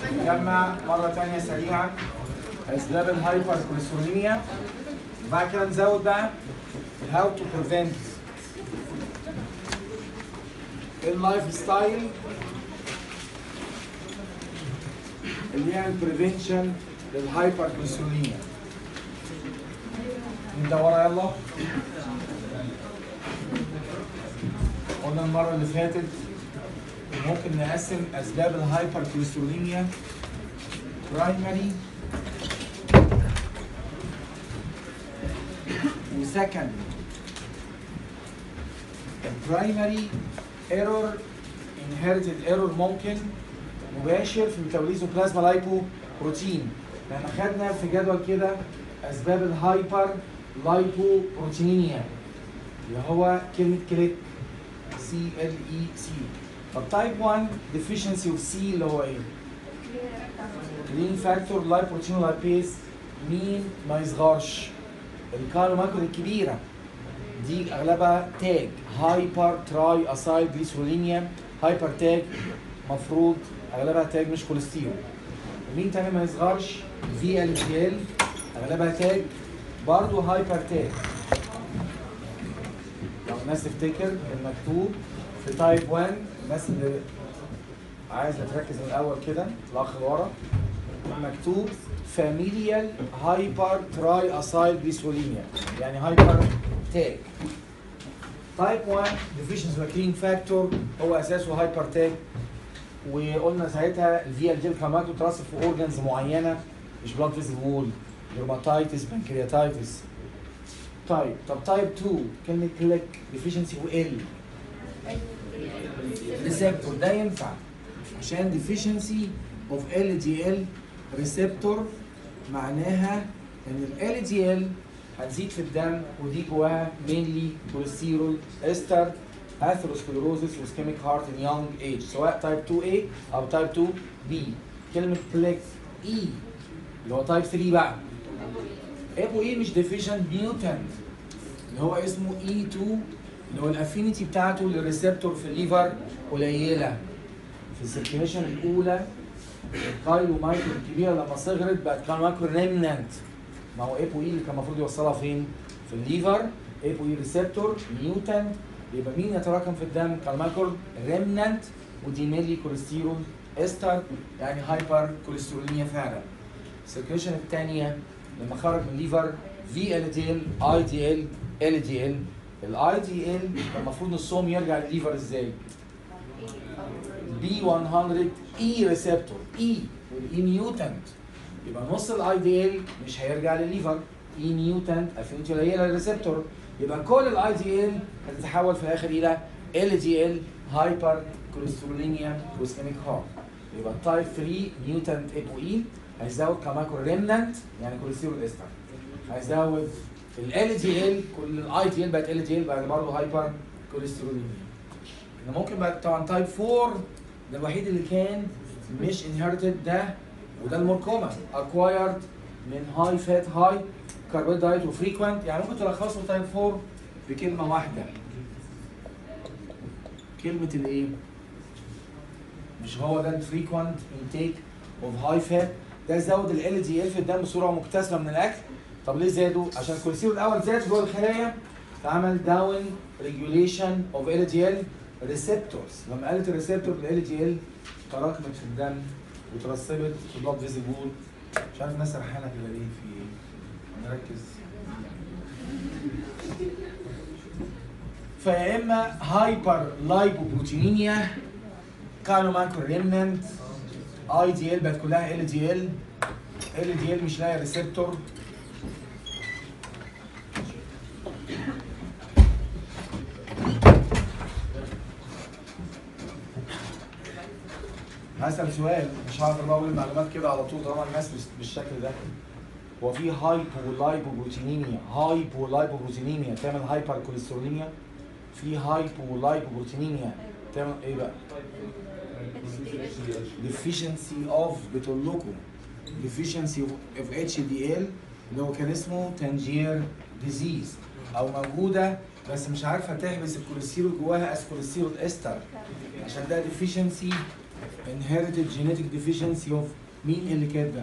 نجمع مرة تانية سريعا أسباب الهايبر كوليستروليميا وبعد كده نزود بقى how to prevent اللايف ستايل اللي هي البريفنشن للهايبر كوليستروليميا انت ورا يلا قلنا المرة اللي فاتت ممكن نقسم أسباب الهايبر كوليستروليميا برايمري وسكندري البرايمري ايرور انهيرتد ايرور ممكن مباشر في ميتابوليزم بلازما لايبو بروتين احنا خدنا في جدول كده اسباب الهايبر لايبو بروتينيميا اللي هو كلمه كليك سي ال اي سي طب تايب 1 ديفيشنسي اوف سي اللي هو ايه؟ كلين فاكتور لايبروتين لايبيز مين ما يصغرش الكاربومايكرو الكبيره دي اغلبها تاج هايبر تراي اسايل جليسرولينيا هايبر تاج مفروض اغلبها تاج مش كوليسترول ومين تاني ما يصغرش في ال جي ال اغلبها تاج برضه هايبر تاج لو الناس تفتكر المكتوب في تايب 1 الناس اللي عايزه تركز من الاول كده الاخ اللي ورا مكتوب فاميليال هايبر تراي اسايل جليسرولينيا يعني هايبر تاج تايب 1 ديفيشنز ماكرين فاكتور هو اساسه هايبر تاج وقلنا ساعتها الفي ال جيل كاماتو تراسف في اورجنز معينه مش بلاد فيزل وول روماتايتس بنكرياتايتس طيب طب تايب 2 كلمه كليك ديفيشنسي وال ريسبتور ده ينفع عشان ديفيشنسي اوف ال جي ال ريسبتور معناها ان ال جي ال هتزيد في الدم ودي جواها مينلي كوليسترول استر اثيروسكليروزس وسكيميك هارت ان يونج ايج سواء تايب 2 A او تايب 2 B كلمه بليك اي اللي هو تايب 3 بقى ابو اي مش ديفيشنت ميوتنت اللي هو اسمه اي 2 اللي هو الافينيتي بتاعته للريسبتور في الليفر قليله في السيركيليشن الاولى الكايلو مايكرو الكبيره لما صغرت بقت كان مايكرو ريمننت ما هو ايبو اي اللي كان المفروض يوصلها فين؟ في الليفر ايبو اي ريسبتور ميوتنت يبقى مين يتراكم في الدم؟ كان مايكرو ريمننت ودي ميلي كوليسترول استر يعني هايبر كوليسترولينيا فعلا السيركيليشن الثانيه لما خرج من الليفر في ال دي ال اي دي ال ال دي ال الاي دي ال المفروض نصهم يرجع للليفر ازاي؟ بي 100 اي ريسبتور اي والاي ميوتنت يبقى نص الاي دي ال مش هيرجع للليفر اي ميوتنت افينيتي قليله للريسبتور يبقى كل الاي دي ال هتتحول في الاخر الى ال دي ال هايبر كوليسترولينيا واسكيميك هارت يبقى تايب 3 ميوتنت ايبو اي هيزود كماكرو ريمننت يعني كوليسترول استر هيزود ال دي ال كل الاي دي ال بقت ال دي ال بقت برضه هايبر كوليسترولينيا ممكن بقى طبعا تايب 4 ده الوحيد اللي كان مش انهيرتد ده وده المور كومن اكوايرد من هاي فات هاي كاربوهيدرات دايت وفريكوينت يعني ممكن تلخصه تايب 4 بكلمه واحده كلمه الايه؟ مش هو ده الفريكوينت انتيك اوف هاي فات ده زود ال دي ال في الدم بصوره مكتسبه من الاكل طب ليه زادوا؟ عشان الكوليسترول الاول زاد جوه الخلايا فعمل داون ريجوليشن اوف ال دي ال ريسبتورز لما قالت الريسبتور ال دي ال تراكمت في الدم وترسبت في البلاد فيزل وول مش عارف الناس سرحانه كده ليه في ايه نركز فيا اما هايبر لايبوبروتينيميا كانوا ماكرو ريمننت اي دي ال بقت كلها ال دي ال ال دي ال مش لاقي ريسبتور هسأل سؤال مش هقدر بقى اقول المعلومات كده على طول طالما الناس بس- بالشكل ده هو في هايبو لايبوبروتينيميا هايبو لايبوبروتينيميا تعمل هايبر كوليستروليميا في هايبو لايبوبروتينيميا تعمل ايه بقى؟ deficiency of بتقول لكم deficiency of of HDL اللي هو كان اسمه تنجير ديزيز او موجوده بس مش عارفه تحبس الكوليسترول جواها از كوليسترول استر عشان ده deficiency inherited genetic deficiency of مين اللي كاتبه؟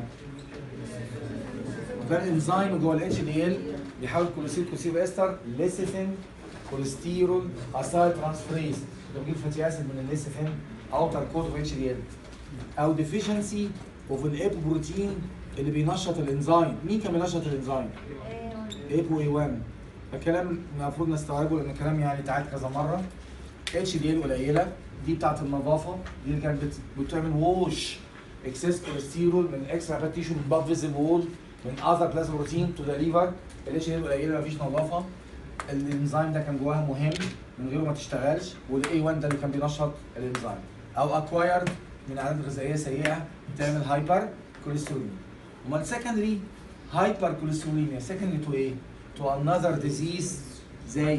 كان انزيم جوه الاتش دي ال بيحاول كوليسترول كوليسترول استر ليسيفين كوليسترول اسايل ترانسفريز ده بيجيب فاتي اسيد من الليسيفين اوتر كود اوف اتش دي ال او ديفيشنسي اوف الايبو بروتين اللي بينشط الانزيم مين كان بينشط الانزيم؟ ايبو اي 1 الكلام المفروض نستوعبه لان الكلام يعني اتعاد كذا مره اتش دي ال قليله دي بتاعت النظافه دي اللي كانت بت- بتعمل ووش اكسس كوليسترول من اكسترا فات تيشو من باب فيزل وول من اذر بلازما بروتين تو ذا ليفر الاتش دي ال قليله مفيش نظافه الانزيم ده كان جواها مهم من غيره ما تشتغلش والاي 1 ده اللي كان بينشط الانزيم او اكوايرد من عادات غذائيه سيئه بتعمل هايبر كوليستروليميا امال سكندري هايبر كوليستروليميا سكندري تو ايه؟ تو انذر ديزيز زي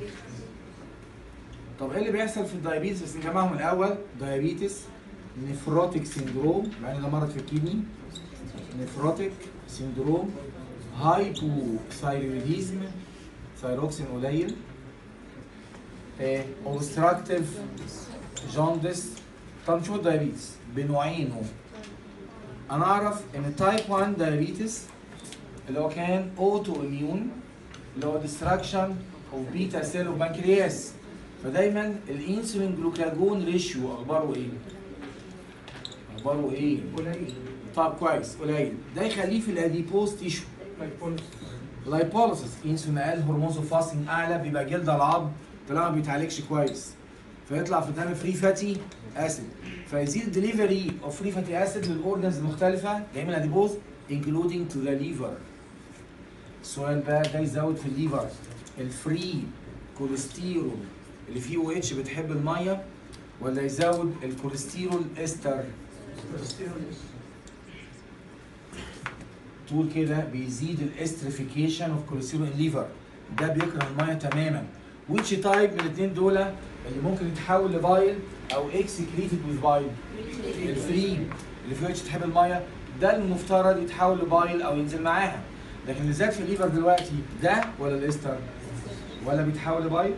طب ايه اللي بيحصل في الدايابيتس بس نجمعهم الاول دايابيتس نفروتيك سيندروم مع ان ده مرض في الكدني نفروتيك سيندروم هايبوثايرويديزم ثايروكسين قليل اوبستراكتيف جوندس طب نشوف الدايابيتس بنوعينه انا اعرف ان تايب 1 دايابيتس اللي هو كان اوتو اميون اللي هو ديستراكشن اوف بيتا سيل اوف بنكرياس فدايما الانسولين جلوكاجون ريشيو اخباره ايه؟ اخباره ايه؟ قليل طب كويس قليل ده يخليه في الاديبوز تيشو لايبوليس لايبوليسيس انسولين اقل هرمون فاستنج اعلى بيبقى جلد العظم طالما ما بيتعالجش كويس فيطلع في الدم فري فاتي اسيد فيزيد الدليفري اوف فري فاتي اسيد للاورجنز المختلفه جاي من الاديبوز انكلودينج تو ذا ليفر السؤال بقى ده يزود في الليفر الفري كوليسترول اللي فيه او اتش بتحب الميه ولا يزود الكوليسترول استر طول كده بيزيد الاستريفيكيشن اوف كوليسترول ان ليفر ده بيكره الميه تماما which تايب من الاثنين دول اللي ممكن يتحول لبايل او اكسكريتد وذ بايل الفري اللي فيه اتش تحب الميه ده المفترض يتحول لبايل او ينزل معاها لكن اللي زاد في الليفر دلوقتي ده ولا الاستر ولا بيتحول لبايل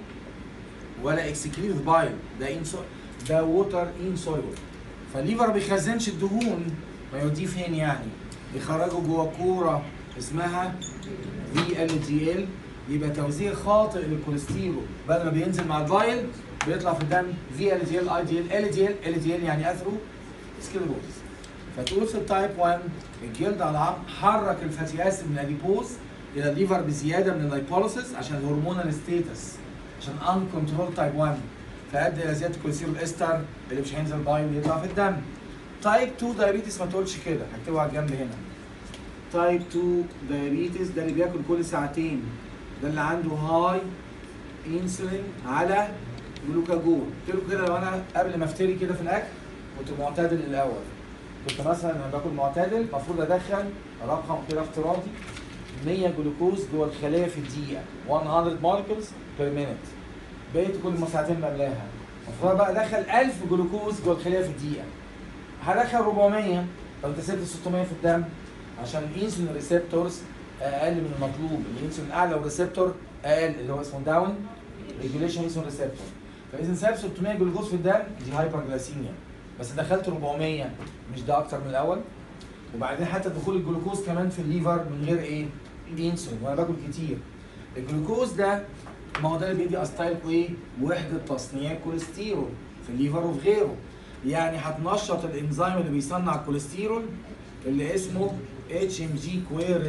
ولا اكسكريتد بايل ده انسو ده ووتر انسوليبل فالليفر ما بيخزنش الدهون ما يوديه فين يعني يخرجه جوه كوره اسمها في ال دي ال يبقى توزيع خاطئ للكوليسترول بدل ما بينزل مع البايل بيطلع في الدم في ال دي ال اي دي ال ال دي ال ال دي ال يعني اثرو سكليروز فتقول في التايب 1 الجلد على العظم حرك الفاتي اسيد من الاديبوز الى الليفر بزياده من اللايبوليسيس عشان الهرمونال ستيتس عشان ان كنترول تايب 1 فادى الى زياده الكوليسترول استر اللي مش هينزل بايل يطلع في الدم تايب 2 دايابيتس ما تقولش كده هكتبه على الجنب هنا تايب 2 دايابيتس ده اللي بياكل كل ساعتين ده اللي عنده هاي انسولين على جلوكاجون قلت له كده لو انا قبل ما افتري كده في الاكل كنت معتدل الاول كنت مثلا لما باكل معتدل المفروض ادخل رقم كده افتراضي 100 جلوكوز جوه الخليه في الدقيقه 100 مولكيولز بير مينيت بقيت كل ما ساعتين بملاها المفروض بقى ادخل 1000 جلوكوز جوه الخليه في الدقيقه هدخل 400 لو انت سبت 600 في الدم عشان الانسولين ريسبتورز اقل من المطلوب الانسولين اعلى والريسبتور اقل اللي هو اسمه داون ريجوليشن انسولين ريسبتور فاذا ساب 600 جلوكوز في الدم دي هايبر جلايسيميا بس دخلت 400 مش ده اكتر من الاول وبعدين حتى دخول الجلوكوز كمان في الليفر من غير ايه؟ انسولين وانا باكل كتير الجلوكوز ده ما هو ده اللي بيدي استايل ايه؟ وحده تصنيع كوليسترول في الليفر وفي غيره يعني هتنشط الانزيم اللي بيصنع الكوليسترول اللي اسمه اتش ام جي كوير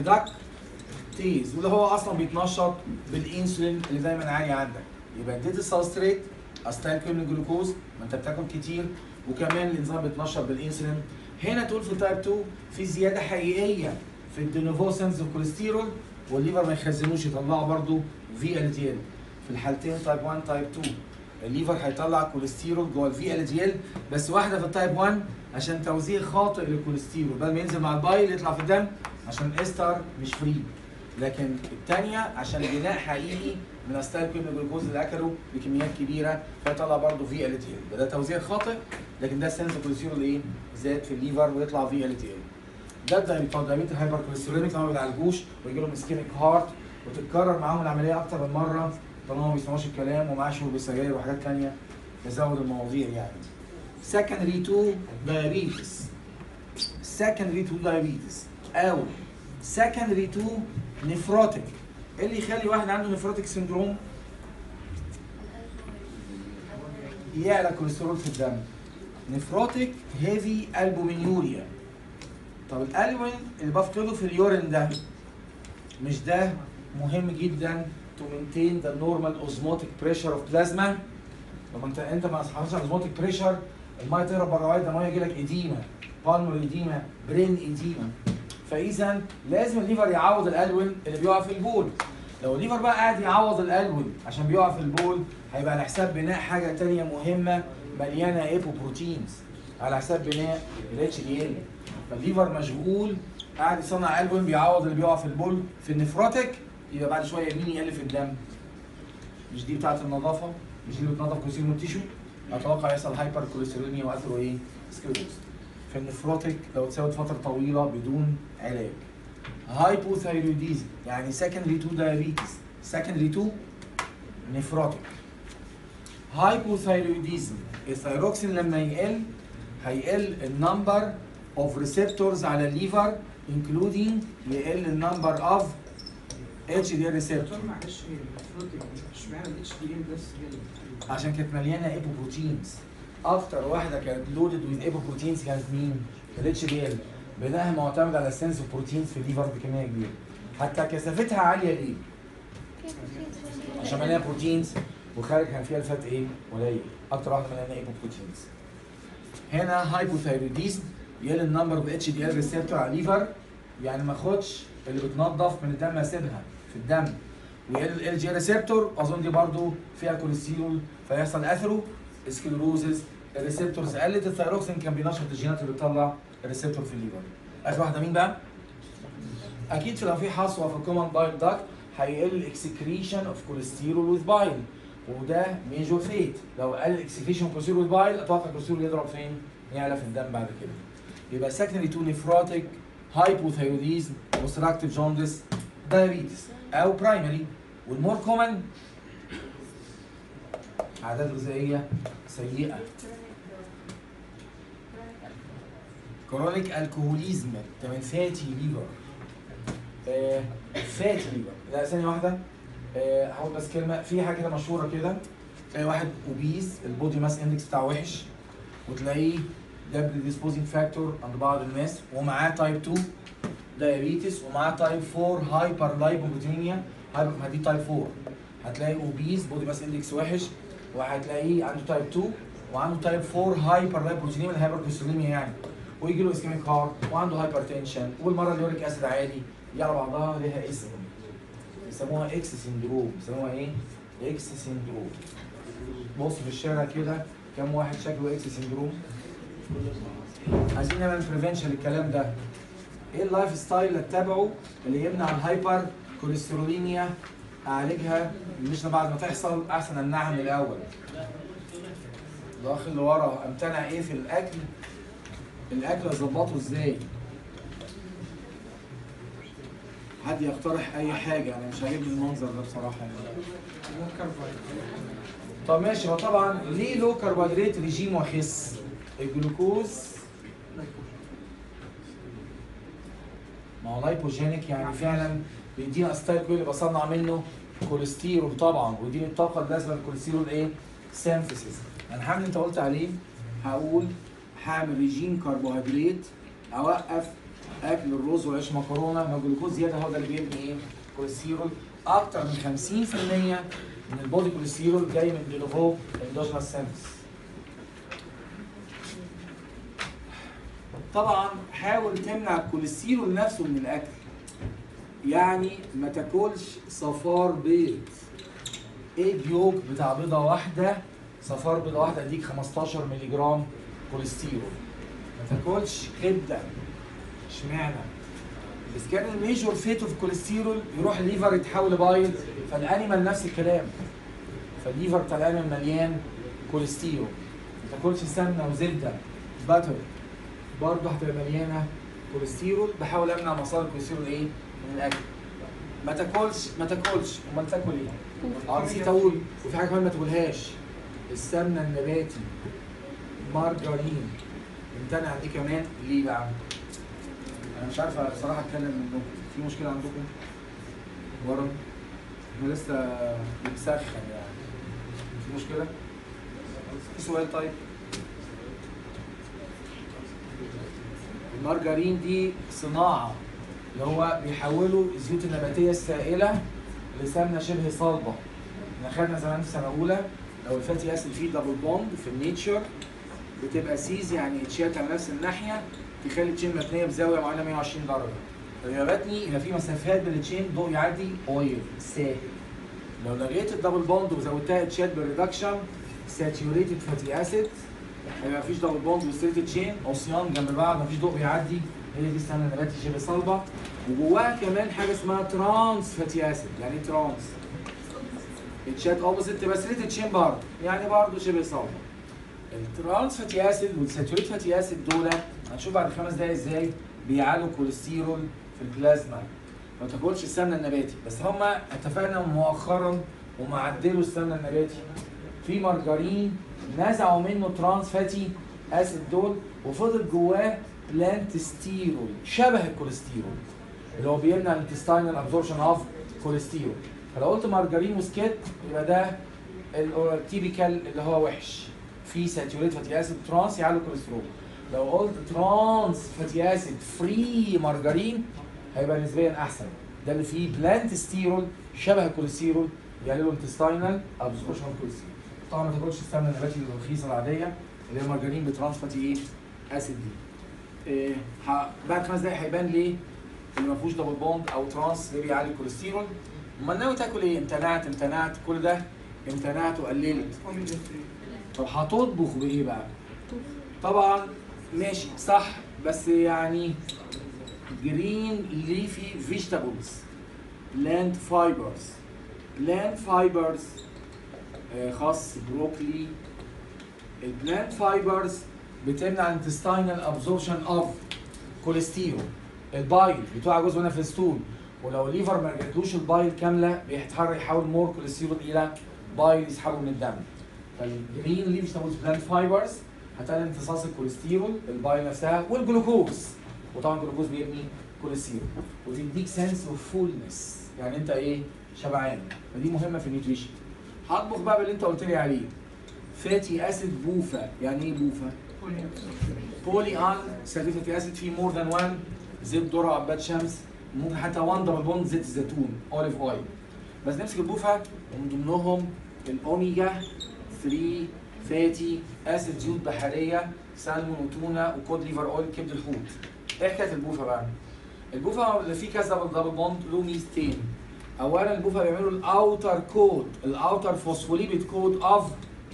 ريدكتيز واللي هو اصلا بيتنشط بالانسولين اللي دايما عالي عندك يبقى اديت السبستريت استايل كوير من الجلوكوز ما انت بتاكل كتير وكمان الانزيم بيتنشط بالانسولين هنا تقول في تايب 2 في زياده حقيقيه في الدينوفوسنز والكوليسترول والليفر ما يخزنوش يطلعوا برضو في ال دي ال في الحالتين تايب 1 تايب 2 الليفر هيطلع كوليسترول جوه الفي ال دي ال بس واحده في التايب 1 عشان توزيع خاطئ للكوليسترول بدل ما ينزل مع البايل يطلع في الدم عشان الاستر مش فري لكن الثانيه عشان بناء حقيقي من استايل كل الجلوكوز اللي اكله بكميات كبيره فيطلع برضه في ال تي ال ده توزيع خاطئ لكن ده سنس كوليسترول ايه زاد في الليفر ويطلع في ال تي ال ده الدايبيت الهايبر كوليستروليميك لما ما بيتعالجوش ويجي لهم اسكيميك هارت وتتكرر معاهم العمليه اكتر من مره طالما ما بيسمعوش الكلام ومعاه شرب السجاير وحاجات ثانيه يزود المواضيع يعني secondary to diabetes secondary to diabetes او secondary to nephrotic ايه اللي يخلي واحد عنده نفروتيك سندروم يعلى كوليسترول في الدم نفروتيك هيفي البومينيوريا طب الالبومين اللي بفقده في اليورين ده مش ده مهم جدا to maintain the normal osmotic pressure of plasma لما انت انت ما حافظش على osmotic pressure الميه تهرب بره وايد الميه يجي لك اديمه بالمر اديمه برين اديمه فاذا لازم الليفر يعوض الالوين اللي بيقع في البول لو الليفر بقى قاعد يعوض الالوين عشان بيقع في البول هيبقى على حساب بناء حاجه تانية مهمه مليانه ايبوبروتينز على حساب بناء الاتش دي ال فالليفر مشغول قاعد يصنع البوم بيعوض اللي بيقع في البول في النفروتيك يبقى بعد شويه مين يقل في الدم مش دي بتاعه النظافه مش دي اللي بتنظف كوليسترول من التيشو اتوقع يحصل هايبر كوليستروليميا واثره ايه؟ سكليروز في النفروتيك لو اتساوت فتره طويله بدون علاج هايبوثايرويديزم يعني secondary to diabetes secondary to nephrotic هايبوثايرويديزم الثايروكسين لما يقل هيقل النمبر اوف ريسبتورز على الليفر including يقل النمبر اوف اتش دي ريسبتور دكتور معلش هي المفروض اشمعنى الاتش دي ال بس هي اللي عشان كانت مليانه ايبوبروتينز اكتر واحده كانت لودد ويز ايبوبروتينز كانت مين؟ الاتش دي ال بناها معتمد على السنس اوف بروتينز في الليفر بكميه كبيره حتى كثافتها عاليه ليه؟ عشان مليانه بروتينز وخارج كان فيها الفات ايه؟ قليل اكتر واحده مليانه ايبوبروتينز هنا هايبوثايروديزم يقل النمبر اوف اتش دي ال ريسبتور على الليفر يعني ما اخدش اللي بتنظف من الدم اسيبها في الدم ويقل ال جي ريسبتور اظن دي برضو فيها كوليسترول فيحصل اثرو سكلروزز الريسبتورز قلت الثايروكسين كان بينشط الجينات اللي بتطلع الريسبتور في الليفر اخر واحده مين بقى؟ اكيد في لو في حصوه في الكومن بايل داكت هيقل الاكسكريشن اوف كوليسترول وذ بايل وده ميجور فيت لو قل الاكسكريشن اوف كوليسترول وذ بايل اتوقع الكوليسترول يضرب فين؟ يعلى في الدم بعد كده يبقى سكندري تو نيفروتيك هايبوثايروديزم اوبستراكتيف جوندس دايابيتس او برايمري والمور كومن عادات غذائيه سيئه كرونيك الكحوليزم ده من فاتي ليفر آه فاتي ليفر لا ثانيه واحده آه هقول بس كلمه في حاجه كده مشهوره كده تلاقي واحد اوبيز البودي ماس اندكس بتاعه وحش وتلاقيه ده بريديسبوزنج فاكتور عند بعض الناس ومعاه تايب 2 دايابيتس ومعاه تايب 4 هايبر لايبوبروتينيا هايبر ما دي تايب 4 هتلاقي اوبيز بودي ماس اندكس وحش وهتلاقيه عنده تايب 2 وعنده تايب 4 هايبر لايبوبروتينيا من الهايبر كوليستروليميا يعني ويجي له اسكيميك هارت وعنده هايبر تنشن والمره اليوريك اسيد عالي دي على بعضها ليها اسم بيسموها اكس سندروم بيسموها ايه؟ اكس سندروم بص في الشارع كده كم واحد شكله اكس سندروم عايزين نعمل بريفنشن للكلام ده ايه اللايف ستايل اللي اتبعه اللي يمنع الهايبر كوليستروليميا اعالجها مش بعد ما تحصل احسن امنعها من الاول الاخ اللي ورا امتنع ايه في الاكل الاكل اظبطه ازاي حد يقترح اي حاجه انا مش عاجبني المنظر ده بصراحه يعني لو كربوهيدرات طب ماشي هو طبعا ليه لو كربوهيدرات ريجيم واخس الجلوكوز ما هو لايبوجينيك يعني فعلا بيدينا ستايل اللي بصنع منه كوليسترول طبعا ويديني الطاقه اللازمه للكوليسترول ايه؟ سينثيسيس انا هعمل اللي انت قلت عليه هقول هعمل ريجيم كربوهيدرات اوقف اكل الرز والعيش مكرونه ما الجلوكوز زياده هو ده اللي بيبني ايه؟ كوليسترول اكتر من 50% من البودي كوليسترول جاي من دينوفو اندوجينوس سينثيس طبعا حاول تمنع الكوليسترول نفسه من الاكل يعني ما تاكلش صفار بيض ايج يوك بتاع بيضه واحده صفار بيضه واحده يديك 15 مللي جرام كوليسترول ما تاكلش كبده اشمعنى بس كان الميجور فيت اوف كوليسترول يروح الليفر يتحول لبايض فالانيمال نفس الكلام فالليفر بتاع الانيمال مليان كوليسترول ما تاكلش سمنه وزبده باتر برضه هتبقى مليانه كوليسترول بحاول امنع مصادر الكوليسترول ايه من الاكل ما تاكلش ما تاكلش امال تاكل ايه؟ اه نسيت اقول وفي حاجه كمان ما تقولهاش السمنه النباتي مارجرين امتنع دي كمان ليه بقى؟ انا مش عارف بصراحه اتكلم منكم في مشكله عندكم؟ ورا احنا لسه بنسخن يعني في مشكله؟ في سؤال طيب؟ المارجرين دي صناعه اللي هو بيحولوا الزيوت النباتيه السائله لسمنه شبه صلبه احنا خدنا زمان في سنه اولى لو الفاتي اسيد فيه دبل بوند في النيتشر بتبقى سيز يعني اتشات على نفس الناحيه تخلي التشين مبنيه بزاويه معينه 120 درجه لما بتني يبقى في مسافات بين التشين ضوء يعدي اويل سائل لو لغيت الدبل بوند وزودتها اتشات بالريدكشن ساتيوريتد فاتي اسيد هيبقى مفيش دبل بوند وستريت تشين عصيان جنب بعض مفيش ضوء بيعدي هي دي السمنه النباتي شبه صلبه وجواها كمان حاجه اسمها ترانس فاتي اسيد يعني ايه ترانس اتشات اوبوزيت تبقى ستريت تشين برضه يعني برضه شبه صلبه الترانس فاتي اسيد والساتوريت فاتي اسيد دول هنشوف بعد خمس دقايق ازاي بيعالوا كوليسترول في البلازما ما تاكلش السمنه النباتي بس هما اتفقنا مؤخرا ومعدلوا السمنه النباتي في مارجرين نزعوا منه ترانس فاتي اسيد دول وفضل جواه بلانت ستيرول شبه الكوليسترول اللي هو بيمنع الانتستاينال ابزوربشن اوف كوليسترول فلو قلت مارجرين وسكيت يبقى ده التيبيكال اللي هو وحش في ساتوريت فاتي اسيد ترانس يعلو الكوليسترول لو قلت ترانس فاتي اسيد فري مارجرين هيبقى نسبيا احسن ده اللي فيه بلانت ستيرول شبه الكوليسترول يعملوا انتستاينال ابزوربشن اوف كوليسترول طبعا ما تاكلش السمنه النباتي الرخيصه العاديه اللي هي مارجرين بترانس فاتي ايه اسيد دي إيه ه- بعد خمس دقايق هيبان ليه اللي ما فيهوش دبل بوند او ترانس ليه بيعلي الكوليسترول امال ناوي تاكل ايه امتنعت امتنعت كل ده امتنعت وقللت اوميجا 3 طب هتطبخ بايه بقى؟ طبعا ماشي صح بس يعني جرين ليفي فيجيتابلز لاند فايبرز لاند فايبرز خاص بروكلي البلانت فايبرز بتمنع الانتستينال ابزوربشن اوف كوليسترول البايل بتوع جزء منها في الستول ولو الليفر ما جاتلوش البايل كامله بيتحرك يحول مور كوليسترول الى بايل يسحبه من الدم فالجرين ليف فيجيتابلز بلانت فايبرز هتقلل امتصاص الكوليسترول البايل نفسها والجلوكوز وطبعا الجلوكوز بيبني كوليسترول وتديك سنس اوف فولنس يعني انت ايه شبعان فدي مهمه في النيوتريشن هطبخ بقى باللي انت قلت لي عليه فاتي اسيد بوفا يعني ايه بوفا بولي ان ساتيفيك اسيد فيه مور ذان 1 زيت ذره عباد شمس ممكن حتى 1 دبل بوند زيت الزيتون اوليف اويل بس نمسك البوفا ومن ضمنهم الاوميجا 3 فاتي اسيد زيوت بحريه سالمون وتونه وكود ليفر اويل كبد الحوت ايه حكايه البوفا بقى؟ البوفا اللي فيه كذا دبل دبل بوند له ميزتين اولا البوفا بيعملوا الاوتر كود الاوتر فوسفوليبيد كود اوف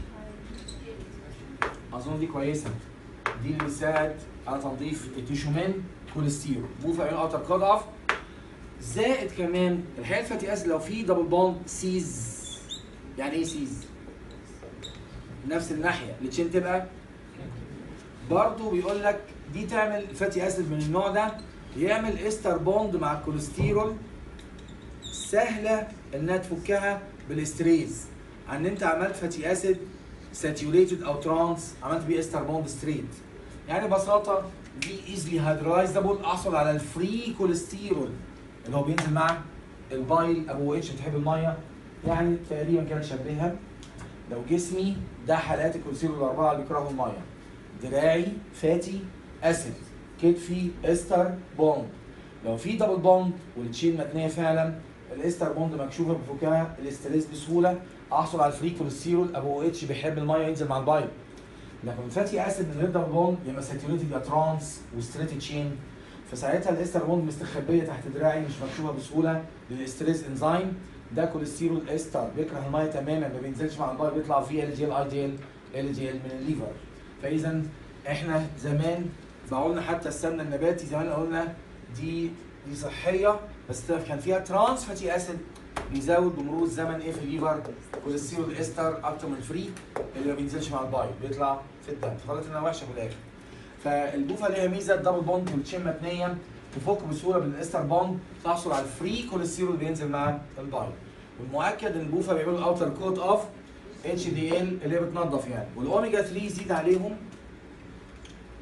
اظن دي كويسه دي اللي بتساعد على تنظيف التيشو من كوليسترول بوفا بيعملوا اوتر كود اوف زائد كمان الحقيقه الفاتي اسيد لو فيه دبل بوند سيز يعني ايه سيز؟ نفس الناحيه التشين تبقى برضه بيقول لك دي تعمل فاتي اسيد من النوع ده يعمل استر بوند مع الكوليسترول سهله انها تفكها بالاستريز عن انت عملت فاتي اسيد ساتيوريتد او ترانس عملت بيه استر بوند ستريت يعني ببساطه دي ايزلي هيدرايزابل احصل على الفري كوليسترول اللي هو بينزل مع البايل ابو اتش بتحب الميه يعني تقريبا كده تشبهها لو جسمي ده حالات الكوليسترول الاربعه اللي بيكرهوا الميه دراعي فاتي اسيد كتفي استر بوند لو في دبل بوند والتشين متنيه فعلا الاستر بوند مكشوفه بفكها الاستريس بسهوله احصل على الفري كوليسترول ابو اتش بيحب الميه ينزل مع البايل لكن الفاتي اسيد من غير دبل بوند يبقى ساتيوريتد يا ترانس وستريت تشين فساعتها الاستر بوند مستخبيه تحت دراعي مش مكشوفه بسهوله للاستريس انزيم ده كوليسترول استر بيكره الميه تماما ما بينزلش مع البايل بيطلع فيه ال جي ال اي دي ال ال جي ال من الليفر فاذا احنا زمان قلنا حتى السمنه النباتي زمان قلنا دي دي صحيه بس كان فيها ترانس فاتي اسيد بيزود بمرور الزمن ايه في الليفر كوليسترول استر اكتر من الفري اللي ما بينزلش مع البايل بيطلع في الدم فقالت انها وحشه في الاخر فالبوفا ليها ميزه الدبل بوند والتشين متنيه تفك بسهوله بالاستر بوند تحصل على الفري كوليسترول اللي بينزل مع البايل والمؤكد ان البوفا بيعملوا اوتر كوت اوف اتش دي ال اللي هي بتنظف يعني والاوميجا 3 يزيد عليهم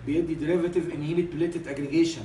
بيدي ديريفاتيف انهيبت بليتد اجريجيشن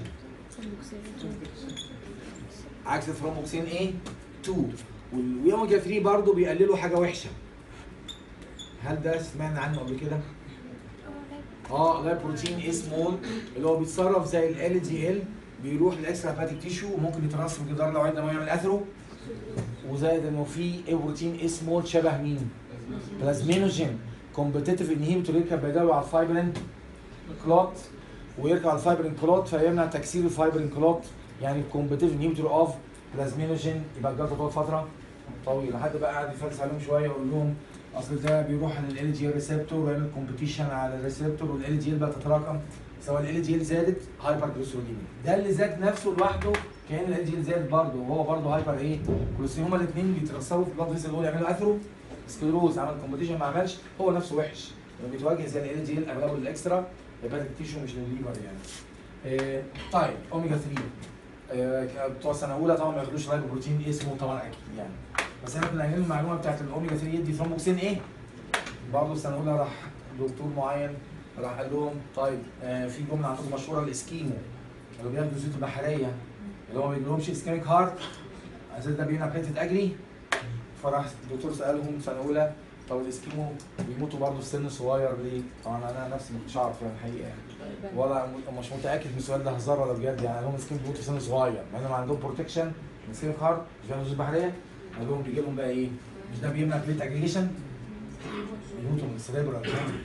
عكس الثرومبوكسين ايه 2 والاوميجا 3 برضه بيقللوا حاجه وحشه هل ده سمعنا عنه قبل كده؟ اه لا بروتين اي سمول اللي هو بيتصرف زي ال جي ال بيروح للاكسترا هيباتيك تيشو وممكن يترص في الجدار لو عندما يعمل اثرو وزائد انه في اي بروتين اي سمول شبه مين؟ بلازمينوجين كومبتيتيف انهيبيتور يركب بداله على الفايبرين كلوت ويركب على الفايبرين كلوت فيمنع تكسير الفايبرين كلوت يعني كومبتيتيف انهيبيتور اوف بلازمينوجين يبقى الجلطه تقعد فتره طويله حد بقى قاعد يفلس عليهم شويه ويقول لهم اصل ده بيروح لل جي ريسبتور ويعمل كومبيتيشن على الريسبتور والال جي بقى تتراكم سواء ال جي زادت هايبر جلوسيروليميا ده اللي زاد نفسه لوحده كان ال جي زاد برضه وهو برضه هايبر ايه جلوسيروليميا هما الاثنين بيترسبوا في البلاد فيسل دول يعملوا اثرو سكلروز عمل كومبيتيشن ما عملش هو نفسه وحش لما بيتواجه زي ال جي اغلبه للاكسترا يبقى تيشو مش للليفر يعني آه طيب اوميجا 3 آه بتوع سنه اولى طبعا ما ياخدوش لايبوبروتين اسمه طبعا اكيد يعني بس احنا كنا قايلين المعلومه بتاعت الاوميجا 3 يدي ثرومبوكسين ايه؟ برضه السنه الاولى راح دكتور معين راح قال لهم طيب آه في جمله عندكم مشهوره الاسكيمو اللي بياخدوا زيوت البحريه اللي هو ما بيجيلهمش اسكيميك هارت اساس ده بيمنع بليتد اجري فراح الدكتور سالهم سنه اولى طب الاسكيمو بيموتوا برضه في سن صغير ليه؟ طبعا انا نفسي ما كنتش اعرف يعني الحقيقه يعني ولا م- مش متاكد من السؤال ده هزار ولا بجد يعني هم الاسكيمو بيموتوا في سن صغير مع انهم عندهم بروتكشن من اسكيميك هارت مش بياخدوا زيوت بحريه قال لهم بيجي لهم بقى ايه؟ مش ده بيمنع بليت اجريجيشن؟ يموتوا من السريبرال هيموريج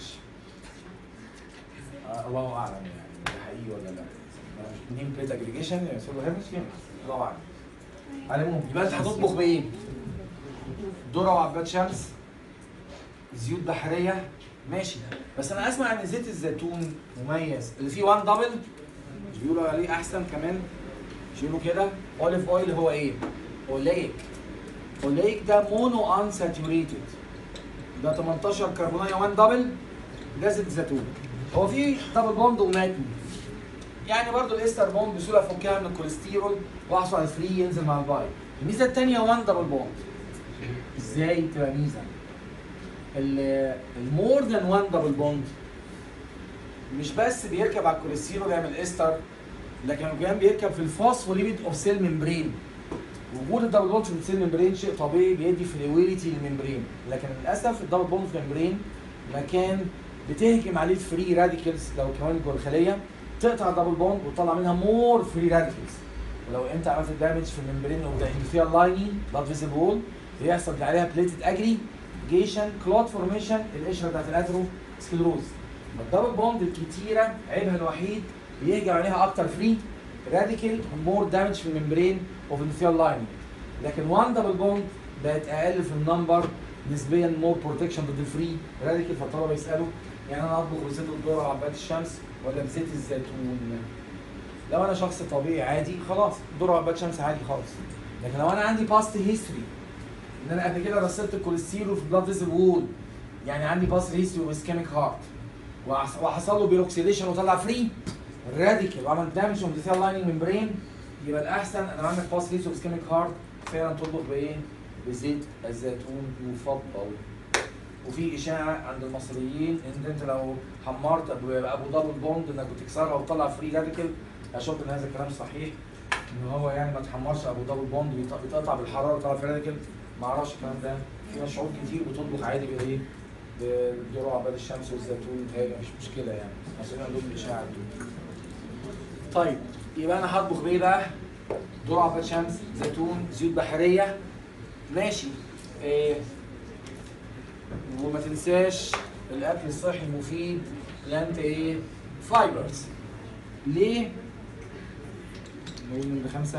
آه الله اعلم يعني ده حقيقي ولا لا منين بليت اجريجيشن يعني سيربرال هيموريج الله اعلم على العموم يبقى انت هتطبخ بايه؟ ذره وعباد شمس زيوت بحريه ماشي بس انا اسمع ان زيت الزيتون مميز اللي فيه وان دبل مش بيقولوا عليه احسن كمان مش يقولوا كده اوليف اويل هو ايه؟ اوليك اوليك ده مونو ان ساتوريتد ده 18 كربونايه 1 دبل ده زيت زيتون هو في دبل بوند وماتن يعني برضو الاستر بوند بسهوله افكها من الكوليسترول واحصل على فري ينزل مع الباي الميزه الثانيه 1 دبل بوند ازاي تبقى ميزه المور ذان 1 دبل بوند مش بس بيركب على الكوليسترول ويعمل استر لكن كمان بيركب في الفوسفوليبيد اوف سيل ممبرين وجود الدبل بوند في السيل ممبرين شيء طبيعي بيدي فلويديتي للممبرين لكن للاسف الدبل بوند في الممبرين مكان بتهجم عليه الفري راديكلز لو كمان جوه الخليه تقطع الدبل بوند وتطلع منها مور فري راديكلز ولو انت عملت دامج في الممبرين اوف ذا اندوثيال لايني بلاد فيزل وول بيحصل عليها بليتد اجري جيشن كلوت فورميشن القشره بتاعت الاثرو سكلروز الدبل بوند الكتيره عيبها الوحيد بيهجم عليها اكتر فري راديكال مور دامج في الممبرين اوف اندوثيال لايننج لكن وان دبل بوند بقت اقل في النمبر نسبيا مور بروتكشن ضد الفري راديكال فالطلبه يسالوا يعني انا اطبخ بزيت الذره وعباد الشمس ولا بزيت الزيتون لو انا شخص طبيعي عادي خلاص ذره وعباد شمس عادي خالص لكن لو انا عندي باست هيستوري ان انا قبل كده رصدت الكوليسترول في بلاد فيزل وول يعني عندي باست هيستوري واسكيميك هارت وحصل له بيروكسيديشن وطلع فري راديكال وعمل دامج اون ذا لايننج ممبرين يبقى الاحسن انا عندك باست هيستوري واسكيميك هارت فعلا تطبخ بايه؟ بزيت الزيتون يفضل وفي اشاعه عند المصريين ان انت لو حمرت ابو ابو دبل بوند انك بتكسرها وتطلع فري راديكال اشك ان هذا الكلام صحيح ان هو يعني ما تحمرش ابو دبل بوند بيط- بيتقطع بالحراره ويطلع فري راديكال ما اعرفش الكلام ده في ناس شعوب كتير بتطبخ عادي بايه؟ بالذره عباد الشمس والزيتون هي مش مشكله يعني عشان عندهم الاشاعه دي طيب يبقى انا هطبخ بايه بقى؟ ذره عباد شمس زيتون زيوت بحريه ماشي إيه وما تنساش الاكل الصحي المفيد بلانت ايه فايبرز ليه نقول من بخمسة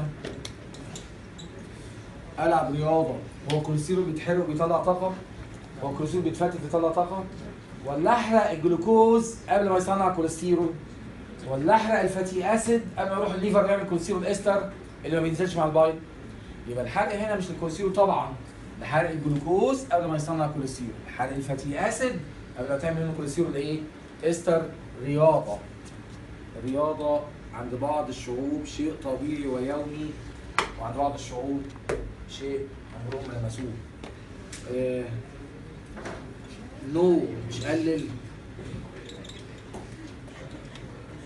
العب رياضه هو الكوليسترول بيتحرق وبيطلع طاقه هو الكوليسترول بيتفتت بيطلع طاقه ولا احرق الجلوكوز قبل ما يصنع كوليسترول ولا احرق الفاتي اسيد قبل ما يروح الليفر يعمل كوليسترول استر اللي ما بينزلش مع البايض يبقى الحرق هنا مش الكوليسترول طبعا ده حرق الجلوكوز قبل ما يصنع كوليسترول حرق الفاتي اسيد قبل ما تعمل منه كوليسترول ايه استر رياضه الرياضه عند بعض الشعوب شيء طبيعي ويومي وعند بعض الشعوب شيء عمرهم ما لمسوه آه نو مش قلل